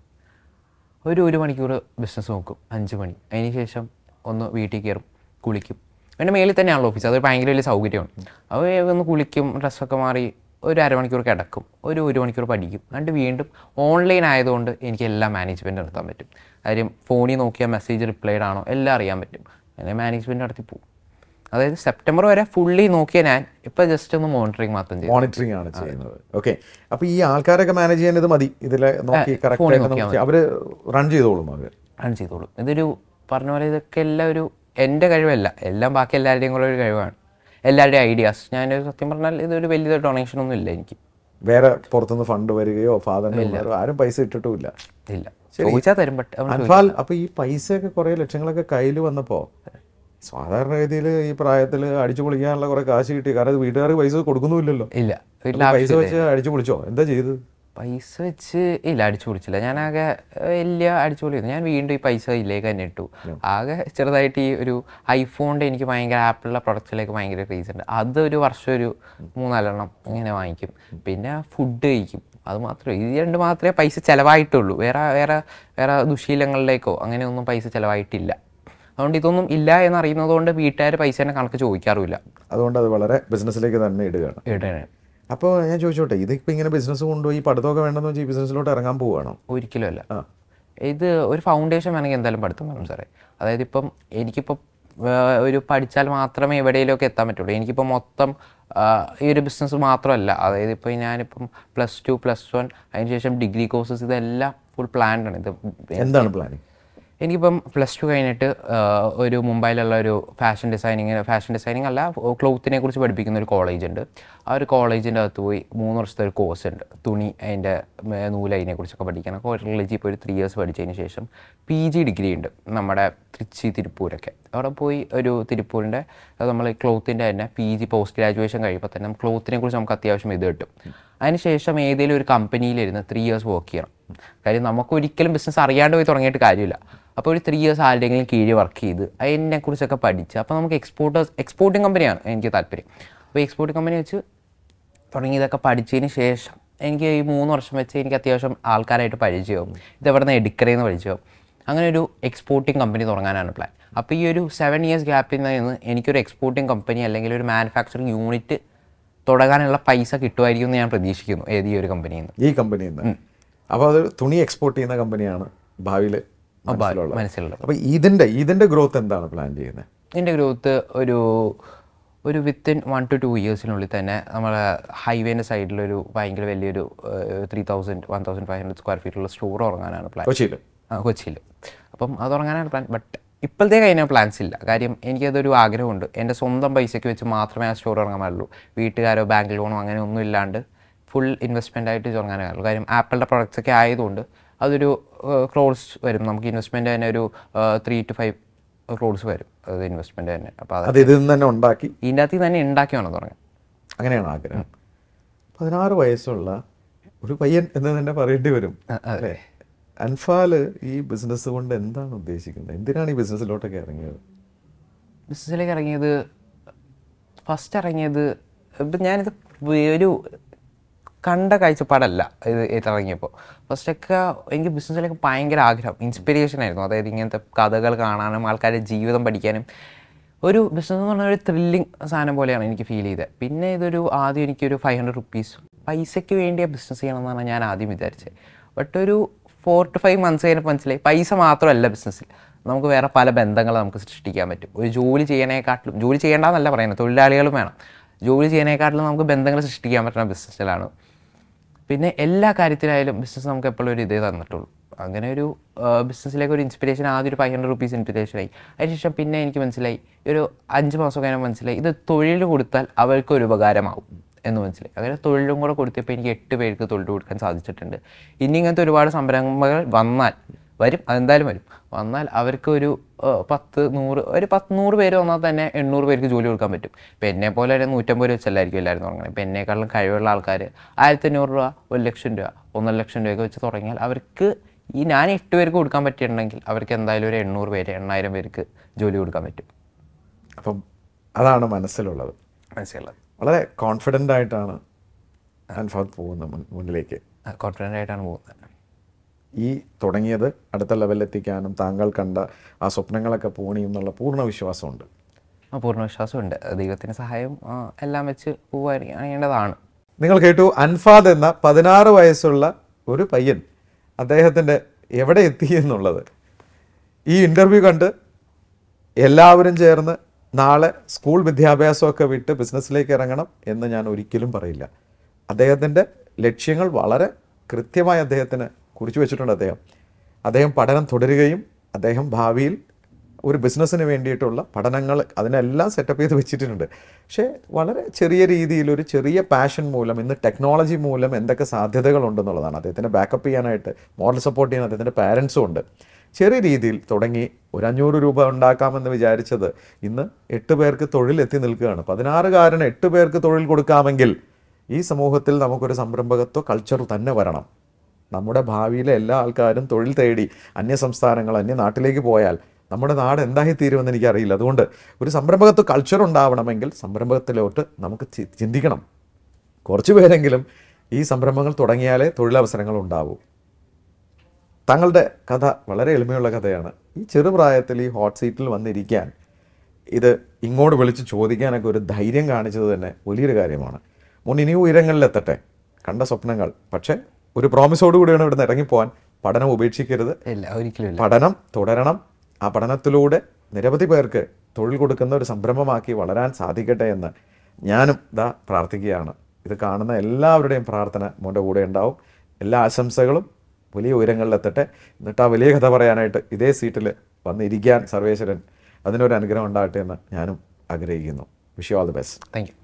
Speaker 2: ഒരു ഒരു മണിക്കൂർ ബിസിനസ് നോക്കും അഞ്ച് മണി അതിന് ശേഷം ഒന്ന് വീട്ടിൽ കയറും കുളിക്കും എൻ്റെ മേളിൽ തന്നെയാണല്ലോ ഓഫീസ് അത് ഭയങ്കര വലിയ സൗകര്യമാണ് അപ്പോൾ വേഗം ഒന്ന് കുളിക്കും ഡ്രസ്സൊക്കെ മാറി ഒരു അരമണിക്കൂർ കിടക്കും ഒരു ഒരു മണിക്കൂർ പഠിക്കും എന്നിട്ട് വീണ്ടും ഓൺലൈൻ ആയതുകൊണ്ട് എനിക്ക് എല്ലാം മാനേജ്മെൻറ്റ് നടത്താൻ പറ്റും കാര്യം ഫോണിൽ നോക്കിയാൽ മെസ്സേജ് റിപ്ലൈഡ് ആണോ എല്ലാം അറിയാൻ പറ്റും അങ്ങനെ മാനേജ്മെൻറ്റ് നടത്തി പോകും അതായത് സെപ്റ്റംബർ വരെ ഫുള്ളി നോക്കിയ ഞാൻ ഇപ്പം ജസ്റ്റ് ഒന്ന് മോണിറ്ററിങ് മാത്രം ചെയ്തു
Speaker 1: മോണിറ്ററിംഗ് ആണ് ചെയ്യുന്നത് ഓക്കെ അപ്പൊ ഈ ആൾക്കാരൊക്കെ മാനേജ് ചെയ്യാൻ ഇത് മതി ഇതിലെ നോക്കി കറക്റ്റ് ആയിട്ട് നോക്കി അവര് റൺ ചെയ്തോളും അവര്
Speaker 2: റൺ ചെയ്തോളും ഇതൊരു പറഞ്ഞ പോലെ ഇതൊക്കെ എല്ലാം ഒരു എൻ്റെ കഴിവല്ല എല്ലാം ബാക്കി എല്ലാവരുടെയും കൂടെ ഒരു കഴിവാണ് എല്ലാവരുടെയും ഐഡിയാസ് ഞാനൊരു സത്യം പറഞ്ഞാൽ ഇതൊരു വലിയ ഡൊണേഷൻ ഒന്നും ഇല്ല എനിക്ക്
Speaker 1: വേറെ പുറത്തുനിന്ന് ഫണ്ട് വരികയോ ഫാദറിന്റെ ആരും പൈസ ഇട്ടിട്ടുമില്ല
Speaker 2: ഇല്ല ചോദിച്ചാൽ തരും ബട്ട്
Speaker 1: അൻഫാൽ അപ്പൊ ഈ പൈസയൊക്കെ കുറെ ലക്ഷങ്ങളൊക്കെ കയ്യിൽ വന്നപ്പോ സാധാരണഗതിയിൽ ഈ പ്രായത്തിൽ അടിച്ചു പൊളിക്കാനുള്ള കുറെ കാശ് കിട്ടി കാരണം ഇത് വീട്ടുകാർക്ക് പൈസ കൊടുക്കുന്നുമില്ലല്ലോ
Speaker 2: ഇല്ല വീട്ടിൽ
Speaker 1: അപ്പൊ പൈസ വെച്ച് അടിച്ചു പൊളിച്ചോ എന്താ ചെയ്തത്
Speaker 2: പൈസ വെച്ച് ഇല്ല അടിച്ചു പൊളിച്ചില്ല ഞാൻ ആകെ ഏഹ്, വലിയ അടിച്ചു പൊളിയിരുന്നു ഞാൻ വീണ്ടും ഈ പൈസ ഇല്ലേക്ക് തന്നെ ഇട്ടു ആകെ ചെറുതായിട്ട് ഈ ഒരു ഐഫോണിൻ്റെ എനിക്ക് ഭയങ്കര ആപ്പിളിലെ പ്രൊഡക്ട്സിലേക്ക് ഭയങ്കര ക്രേസ് ഉണ്ട് അത് ഒരു വർഷം ഒരു മൂന്നാലെണ്ണം ഇങ്ങനെ വാങ്ങിക്കും പിന്നെ ഫുഡ് കഴിക്കും അത് മാത്രമേ ഇത് രണ്ട് മാത്രമേ പൈസ ചിലവായിട്ടുള്ളൂ വേറെ വേറെ വേറെ ദുശീലങ്ങളിലേക്കോ അങ്ങനെയൊന്നും പൈസ ചിലവായിട്ടില്ല അതുകൊണ്ട് ഇതൊന്നും ഇല്ല എന്നറിയുന്നത് കൊണ്ട് വീട്ടുകാർ പൈസേൻ്റെ കണക്ക് ചോദിക്കാറുമില്ല
Speaker 1: അതുകൊണ്ട് അത് വളരെ ബിസിനസ്സിലേക്ക് തന്നെ ഇടുകയാണ്
Speaker 2: ഇടണേ
Speaker 1: അപ്പോൾ ഞാൻ ചോദിച്ചോട്ടെ ഇതിപ്പോൾ ഇങ്ങനെ ബിസിനസ് കൊണ്ടുപോയി പഠിത്തമൊക്കെ വേണ്ടെന്ന് വെച്ചാൽ ഈ ബിസിനസ്സിലോട്ട് ഇറങ്ങാൻ പോവുകയാണോ
Speaker 2: ഒരിക്കലും അല്ല
Speaker 1: ആ.
Speaker 2: ഇത് ഒരു ഫൗണ്ടേഷൻ വേണമെങ്കിൽ എന്തായാലും പഠിത്തം വേണം സാറേ അതായത് ഇപ്പം എനിക്കിപ്പം ആ, ഒരു പഠിച്ചാൽ മാത്രമേ എവിടെയെങ്കിലുമൊക്കെ എത്താൻ പറ്റുള്ളൂ എനിക്കിപ്പോൾ മൊത്തം ആ, ഈ ഒരു ബിസിനസ് മാത്രമല്ല അതായത് ഇപ്പോൾ ഞാനിപ്പം പ്ലസ് ടു പ്ലസ് വൺ അതിനുശേഷം ഡിഗ്രി കോഴ്സസ് ഇതെല്ലാം ഫുൾ പ്ലാൻഡ് ആണ് ഇത്
Speaker 1: എന്താണ് പ്ലാനിങ്
Speaker 2: എനിക്കിപ്പം പ്ലസ് ടു കഴിഞ്ഞിട്ട് ആ, ഒരു മുംബൈയിലുള്ള ഒരു ഫാഷൻ ഡിസൈനിങ് ഫാഷൻ ഡിസൈനിങ് അല്ല ക്ലോത്തിനെ കുറിച്ച് പഠിപ്പിക്കുന്ന ഒരു കോളേജ് ഉണ്ട് ആ ഒരു കോളേജിൻ്റെ അകത്ത് പോയി മൂന്ന് വർഷത്തെ ഒരു കോഴ്സ് ഉണ്ട് തുണി അതിൻ്റെ നൂല് അതിനെക്കുറിച്ചൊക്കെ പഠിക്കണം കോളേജിൽ പോയി ഒരു ത്രീ ഇയേഴ്സ് പഠിച്ചതിന് ശേഷം പി ജി ഡിഗ്രി ഉണ്ട് നമ്മുടെ തൃച്ചി തിരുപ്പൂരൊക്കെ അവിടെ പോയി ഒരു തിരുപ്പൂരിൻ്റെ നമ്മൾ ക്ലോത്തിൻ്റെ തന്നെ പി ജി പോസ്റ്റ് ഗ്രാജുവേഷൻ കഴിയുമ്പോൾ തന്നെ ക്ലോത്തിനെ കുറിച്ച് നമുക്ക് അത്യാവശ്യം ഇത് കിട്ടും അതിനുശേഷം ഏതെങ്കിലും ഒരു കമ്പനിയിലിരുന്ന് ത്രീ ഇയേഴ്സ് വർക്ക് ചെയ്യണം കാര്യം നമുക്ക് ഒരിക്കലും ബിസിനസ് അറിയാണ്ട് പോയി തുടങ്ങിയിട്ട് കാര്യമില്ല അപ്പോൾ ഒരു ത്രീ ഇയേഴ്സ് ആരുടെയെങ്കിലും കീഴിൽ വർക്ക് ചെയ്ത് അതിനെക്കുറിച്ചൊക്കെ പഠിച്ച് അപ്പോൾ നമുക്ക് എക്സ്പോർട്ടേഴ്സ് എക്സ്പോർട്ടിംഗ് കമ്പനിയാണ് എനിക്ക് താല്പര്യം അപ്പോൾ എക്സ്പോർട്ടിംഗ് കമ്പനി വെച്ച് തുടങ്ങി ഇതൊക്കെ പഠിച്ചതിന് ശേഷം എനിക്ക് ഈ മൂന്ന് വർഷം വെച്ച് എനിക്ക് അത്യാവശ്യം ആൾക്കാരായിട്ട് പരിചയവും ഇത് എവിടെ നിന്ന് എടുക്കറേന്ന് പരിചയവും അങ്ങനെ ഒരു എക്സ്പോർട്ടിംഗ് കമ്പനി തുടങ്ങാനാണ് പ്ലാൻ അപ്പോൾ ഈ ഒരു സെവൻ ഇയേഴ്സ് ഗ്യാപ്പിൽ നിന്ന് എനിക്കൊരു എക്സ്പോർട്ടിംഗ് കമ്പനി അല്ലെങ്കിൽ ഒരു മാനുഫാക്ചറിങ് യൂണിറ്റ് തുടങ്ങാനുള്ള പൈസ കിട്ടുമായിരിക്കും എന്ന് ഞാൻ പ്രതീക്ഷിക്കുന്നു ഏത് ഈ ഒരു കമ്പനിയിൽ നിന്ന്
Speaker 1: ഈ കമ്പനിയിൽ നിന്ന് അപ്പോൾ അത് തുണി എക്സ്പോർട്ട് ചെയ്യുന്ന കമ്പനിയാണ് ഭാവിയിൽ മനസ്സിലുള്ളത്
Speaker 2: മനസ്സിലുള്ളത്
Speaker 1: അപ്പോൾ ഇതിന്റെ ഇതിന്റെ ഗ്രോത്ത് എന്താണ് പ്ലാൻ ചെയ്യുന്നത്
Speaker 2: ഇതിൻ്റെ ഗ്രോത്ത് ഒരു ഒരു വിത്തിൻ വൺ ടു ടു ഇയേഴ്സിനുള്ളിൽ തന്നെ നമ്മളെ ഹൈവേൻ്റെ സൈഡിലൊരു ഭയങ്കര വലിയൊരു three thousand one thousand five hundred square ഫീറ്റുള്ള സ്റ്റോർ തുടങ്ങാനാണ് പ്ലാൻ
Speaker 1: കൊച്ചിയിൽ
Speaker 2: ആ കൊച്ചിയിൽ അപ്പം അത് തുടങ്ങാനാണ് പ്ലാൻ ബട്ട് ഇപ്പോഴത്തെ കഴിഞ്ഞ പ്ലാൻസ് ഇല്ല കാര്യം എനിക്കതൊരു ആഗ്രഹമുണ്ട് എൻ്റെ സ്വന്തം പൈസയ്ക്ക് വെച്ച് മാത്രമേ ആ സ്റ്റോർ ഇറങ്ങാൻ പാടുള്ളൂ വീട്ടുകാരോ ബാങ്ക് ലോണോ അങ്ങനെ ഒന്നും ഇല്ലാണ്ട് ഫുൾ ഇൻവെസ്റ്റ്മെൻ്റ് ആയിട്ട് തുടങ്ങാനേ പാടുള്ളൂ കാര്യം ആപ്പിളിൻ്റെ പ്രൊഡക്ട്സ് ഒക്കെ ആയതുകൊണ്ട് അതൊരു ക്രോഡ്സ് വരും നമുക്ക് ഇൻവെസ്റ്റ്മെൻറ്റ് തന്നെ ഒരു ത്രീ ടു ഫൈവ് ക്രോഡ്സ് വരും അത് ഇൻവെസ്റ്റ്മെൻറ്റ് തന്നെ അപ്പോൾ അത്
Speaker 1: അത് ഇതിൽ നിന്ന് തന്നെ ഉണ്ടാക്കി
Speaker 2: ഇതിൻ്റെ അകത്ത് തന്നെ ഉണ്ടാക്കി വേണം തുടങ്ങാൻ
Speaker 1: അങ്ങനെയാണ് ആഗ്രഹം പതിനാറ് വയസ്സുള്ള ഒരു പയ്യൻ എന്ന് തന്നെ പറയേണ്ടി വരും അല്ലേ അൻഫാല് ഈ ബിസിനസ് കൊണ്ട് എന്താണ് ഉദ്ദേശിക്കുന്നത് എന്തിനാണ് ഈ ബിസിനസ്സിലോട്ടൊക്കെ ഇറങ്ങിയത്
Speaker 2: ബിസിനസ്സിലേക്ക് ഇറങ്ങിയത് ഫസ്റ്റ് ഇറങ്ങിയത് ഇപ്പം ഞാനിത് ഒരു കണ്ട കാഴ്ചപ്പാടല്ല ഇത് ഇറങ്ങിയപ്പോൾ ഫസ്റ്റൊക്കെ എനിക്ക് ബിസിനസ്സിലേക്ക് ഭയങ്കര ആഗ്രഹം ഇൻസ്പിറേഷൻ ആയിരുന്നു അതായത് ഇങ്ങനത്തെ കഥകൾ കാണാനും ആൾക്കാരുടെ ജീവിതം പഠിക്കാനും ഒരു ബിസിനസ് എന്ന് പറഞ്ഞാൽ ഒരു ത്രില്ലിങ് സാധനം പോലെയാണ് എനിക്ക് ഫീൽ ചെയ്തത് പിന്നെ ഇതൊരു ആദ്യം എനിക്കൊരു ഫൈവ് ഹൺഡ്രഡ് റുപ്പീസ് പൈസയ്ക്ക് വേണ്ടിയ ബിസിനസ് ചെയ്യണമെന്നാണ് ഞാൻ ആദ്യം വിചാരിച്ചത് ബട്ട് ഒരു ഫോർ ടു ഫൈവ് മന്ത്സ് കഴിഞ്ഞപ്പോൾ മനസ്സിലായി പൈസ മാത്രമല്ല ബിസിനസ്സിൽ നമുക്ക് വേറെ പല ബന്ധങ്ങൾ നമുക്ക് സൃഷ്ടിക്കാൻ പറ്റും ഒരു ജോലി ചെയ്യണേക്കാട്ടിലും ജോലി ചെയ്യേണ്ടെന്നല്ല പറയുന്നത് തൊഴിലാളികളും വേണം ജോലി ചെയ്യണേക്കാട്ടിലും നമുക്ക് ബന്ധങ്ങൾ സൃഷ്ടിക്കാൻ പറ്റുന്ന ബിസിനസ്സിലാണ് പിന്നെ എല്ലാ കാര്യത്തിലായാലും ബിസിനസ് നമുക്ക് എപ്പോഴും ഒരു ഇതേ തന്നിട്ടുള്ളൂ അങ്ങനെ ഒരു ബിസിനസ്സിലേക്ക് ഒരു ഇൻസ്പിറേഷൻ ആദ്യം ഒരു ഫൈവ് ഹൺഡ്രഡ് റുപ്പീസ് ഇൻസ്പിറേഷനായി അതിനുശേഷം പിന്നെ എനിക്ക് മനസ്സിലായി ഒരു അഞ്ച് മാസം കഴിഞ്ഞാൽ മനസ്സിലായി ഇത് തൊഴിൽ കൊടുത്താൽ അവർക്ക് ഒരു ഉപകാരമാവും എന്ന് മനസ്സിലായി അങ്ങനെ തൊഴിലും കൂടെ കൊടുത്തപ്പോൾ എനിക്ക് എട്ട് പേർക്ക് തൊഴിൽ കൊടുക്കാൻ സാധിച്ചിട്ടുണ്ട് ഇനി ഇങ്ങനത്തെ ഒരുപാട് സംരംഭങ്ങൾ വന്നാൽ വരും അതെന്തായാലും വരും വന്നാൽ അവർക്ക് ഒരു ആ, പത്ത് നൂറ് ഒരു പത്ത് നൂറ് പേര് വന്നാൽ തന്നെ എണ്ണൂറ് പേർക്ക് ജോലി കൊടുക്കാൻ പറ്റും ഇപ്പം എന്നെ പോലെ ഒരു നൂറ്റമ്പത് രൂപ വെച്ചല്ലായിരിക്കും എല്ലാവരും തുടങ്ങുന്നത് ഇപ്പം എന്നെക്കാളും കഴിവുള്ള ആൾക്കാർ ആയിരത്തി അഞ്ഞൂറ് രൂപ ഒരു ലക്ഷം രൂപ ഒന്നര ലക്ഷം രൂപയൊക്കെ വെച്ച് തുടങ്ങിയാൽ അവർക്ക് ഈ ഞാൻ എട്ട് പേർക്ക് കൊടുക്കാൻ പറ്റിയിട്ടുണ്ടെങ്കിൽ അവർക്ക് എന്തായാലും ഒരു എണ്ണൂറ് പേര് എണ്ണായിരം പേർക്ക് ജോലി കൊടുക്കാൻ പറ്റും
Speaker 1: അപ്പം അതാണ് മനസ്സിലുള്ളത്
Speaker 2: മനസ്സിലുള്ളത്
Speaker 1: വളരെ കോൺഫിഡൻ്റ് ആയിട്ടാണ് അൻഫാദ് പോകുന്നത് മുൻ- മുന്നിലേക്ക്
Speaker 2: കോൺഫിഡൻ്റ് ആയിട്ടാണ് പോകുന്നത്
Speaker 1: ഈ തുടങ്ങിയത് അടുത്ത ലെവലിലെത്തിക്കാനും താങ്കൾ കണ്ട ആ സ്വപ്നങ്ങളൊക്കെ പൂണിയും എന്നുള്ള പൂർണ്ണ വിശ്വാസമുണ്ട്
Speaker 2: ആ പൂർണ്ണ വിശ്വാസമുണ്ട് ദൈവത്തിൻ്റെ സഹായം ആ, എല്ലാം വെച്ച് പോവുകയാണേണ്ടതാണ്
Speaker 1: നിങ്ങൾ കേട്ടു അൻഫാദ് എന്ന പതിനാറ് വയസ്സുള്ള ഒരു പയ്യൻ അദ്ദേഹത്തിൻ്റെ എവിടെ എത്തി എന്നുള്ളത് ഈ ഇൻ്റർവ്യൂ കണ്ട് എല്ലാവരും ചേർന്ന് നാളെ സ്കൂൾ വിദ്യാഭ്യാസമൊക്കെ വിട്ട് ബിസിനസ്സിലേക്ക് ഇറങ്ങണം എന്ന് ഞാൻ ഒരിക്കലും പറയില്ല അദ്ദേഹത്തിൻ്റെ ലക്ഷ്യങ്ങൾ വളരെ കൃത്യമായി അദ്ദേഹത്തിന് കുറിച്ചു വെച്ചിട്ടുണ്ട് അദ്ദേഹം അദ്ദേഹം പഠനം തുടരുകയും അദ്ദേഹം ഭാവിയിൽ ഒരു ബിസിനസ്സിന് വേണ്ടിയിട്ടുള്ള പഠനങ്ങൾ അതിനെല്ലാം സെറ്റപ്പ് ചെയ്ത് വെച്ചിട്ടുണ്ട് പക്ഷേ വളരെ ചെറിയ രീതിയിൽ ഒരു ചെറിയ പാഷൻ മൂലം ഇന്ന് ടെക്നോളജി മൂലം എന്തൊക്കെ സാധ്യതകളുണ്ടെന്നുള്ളതാണ് അദ്ദേഹത്തിനെ ബാക്കപ്പ് ചെയ്യാനായിട്ട് മോറൽ സപ്പോർട്ട് ചെയ്യാൻ അദ്ദേഹത്തിൻ്റെ പാരൻസും ഉണ്ട് ചെറിയ രീതിയിൽ തുടങ്ങി ഒരു അഞ്ഞൂറ് രൂപ ഉണ്ടാക്കാമെന്ന് വിചാരിച്ചത് ഇന്ന് എട്ട് പേർക്ക് തൊഴിൽ എത്തി നിൽക്കുകയാണ് പതിനാറുകാരന് എട്ട് പേർക്ക് തൊഴിൽ കൊടുക്കാമെങ്കിൽ ഈ സമൂഹത്തിൽ നമുക്കൊരു സംരംഭകത്വ കൾച്ചർ തന്നെ വരണം നമ്മുടെ ഭാവിയിലെ എല്ലാ ആൾക്കാരും തൊഴിൽ തേടി അന്യ സംസ്ഥാനങ്ങൾ അന്യ നാട്ടിലേക്ക് പോയാൽ നമ്മുടെ നാട് എന്തായി തീരുമെന്ന് എനിക്കറിയില്ല അതുകൊണ്ട് ഒരു സംരംഭകത്വ കൾച്ചർ ഉണ്ടാവണമെങ്കിൽ സംരംഭത്തിലോട്ട് നമുക്ക് ചി- ചിന്തിക്കണം കുറച്ച് പേരെങ്കിലും ഈ സംരംഭങ്ങൾ തുടങ്ങിയാലേ തൊഴിലവസരങ്ങൾ ഉണ്ടാവൂ താങ്കളുടെ കഥ വളരെ എളിമയുള്ള കഥയാണ് ഈ ചെറുപ്രായത്തിൽ ഈ ഹോട്ട് സീറ്റിൽ വന്നിരിക്കാൻ ഇത് ഇങ്ങോട്ട് വിളിച്ച് ചോദിക്കാനൊക്കെ ഒരു ധൈര്യം കാണിച്ചത് തന്നെ വലിയൊരു കാര്യമാണ് മുൻ ഇനി ഉയരങ്ങളിലെത്തട്ടെ കണ്ട സ്വപ്നങ്ങൾ പക്ഷേ ഒരു പ്രോമിസോട് കൂടിയാണ് ഇവിടുന്ന് ഇറങ്ങിപ്പോവാൻ പഠനം ഉപേക്ഷിക്കരുത്
Speaker 2: ഇല്ല ഒരിക്കലും ഇല്ല
Speaker 1: പഠനം തുടരണം ആ പഠനത്തിലൂടെ നിരവധി പേർക്ക് തൊഴിൽ കൊടുക്കുന്ന ഒരു സംരംഭമാക്കി വളരാൻ സാധിക്കട്ടെ എന്ന് ഞാനും ഇതാ പ്രാർത്ഥിക്കുകയാണ് ഇത് കാണുന്ന എല്ലാവരുടെയും പ്രാർത്ഥന മോൻ്റെ കൂടെ ഉണ്ടാവും എല്ലാ ആശംസകളും വലിയ ഉയരങ്ങളിലെത്തട്ടെ എന്നിട്ട് ആ വലിയ കഥ പറയാനായിട്ട് ഇതേ സീറ്റിൽ വന്നിരിക്കാൻ സർവേശ്വരൻ അതിനൊരു അനുഗ്രഹം ഉണ്ടാകട്ടെ എന്ന് ഞാനും ആഗ്രഹിക്കുന്നു wish you all the best
Speaker 2: thank U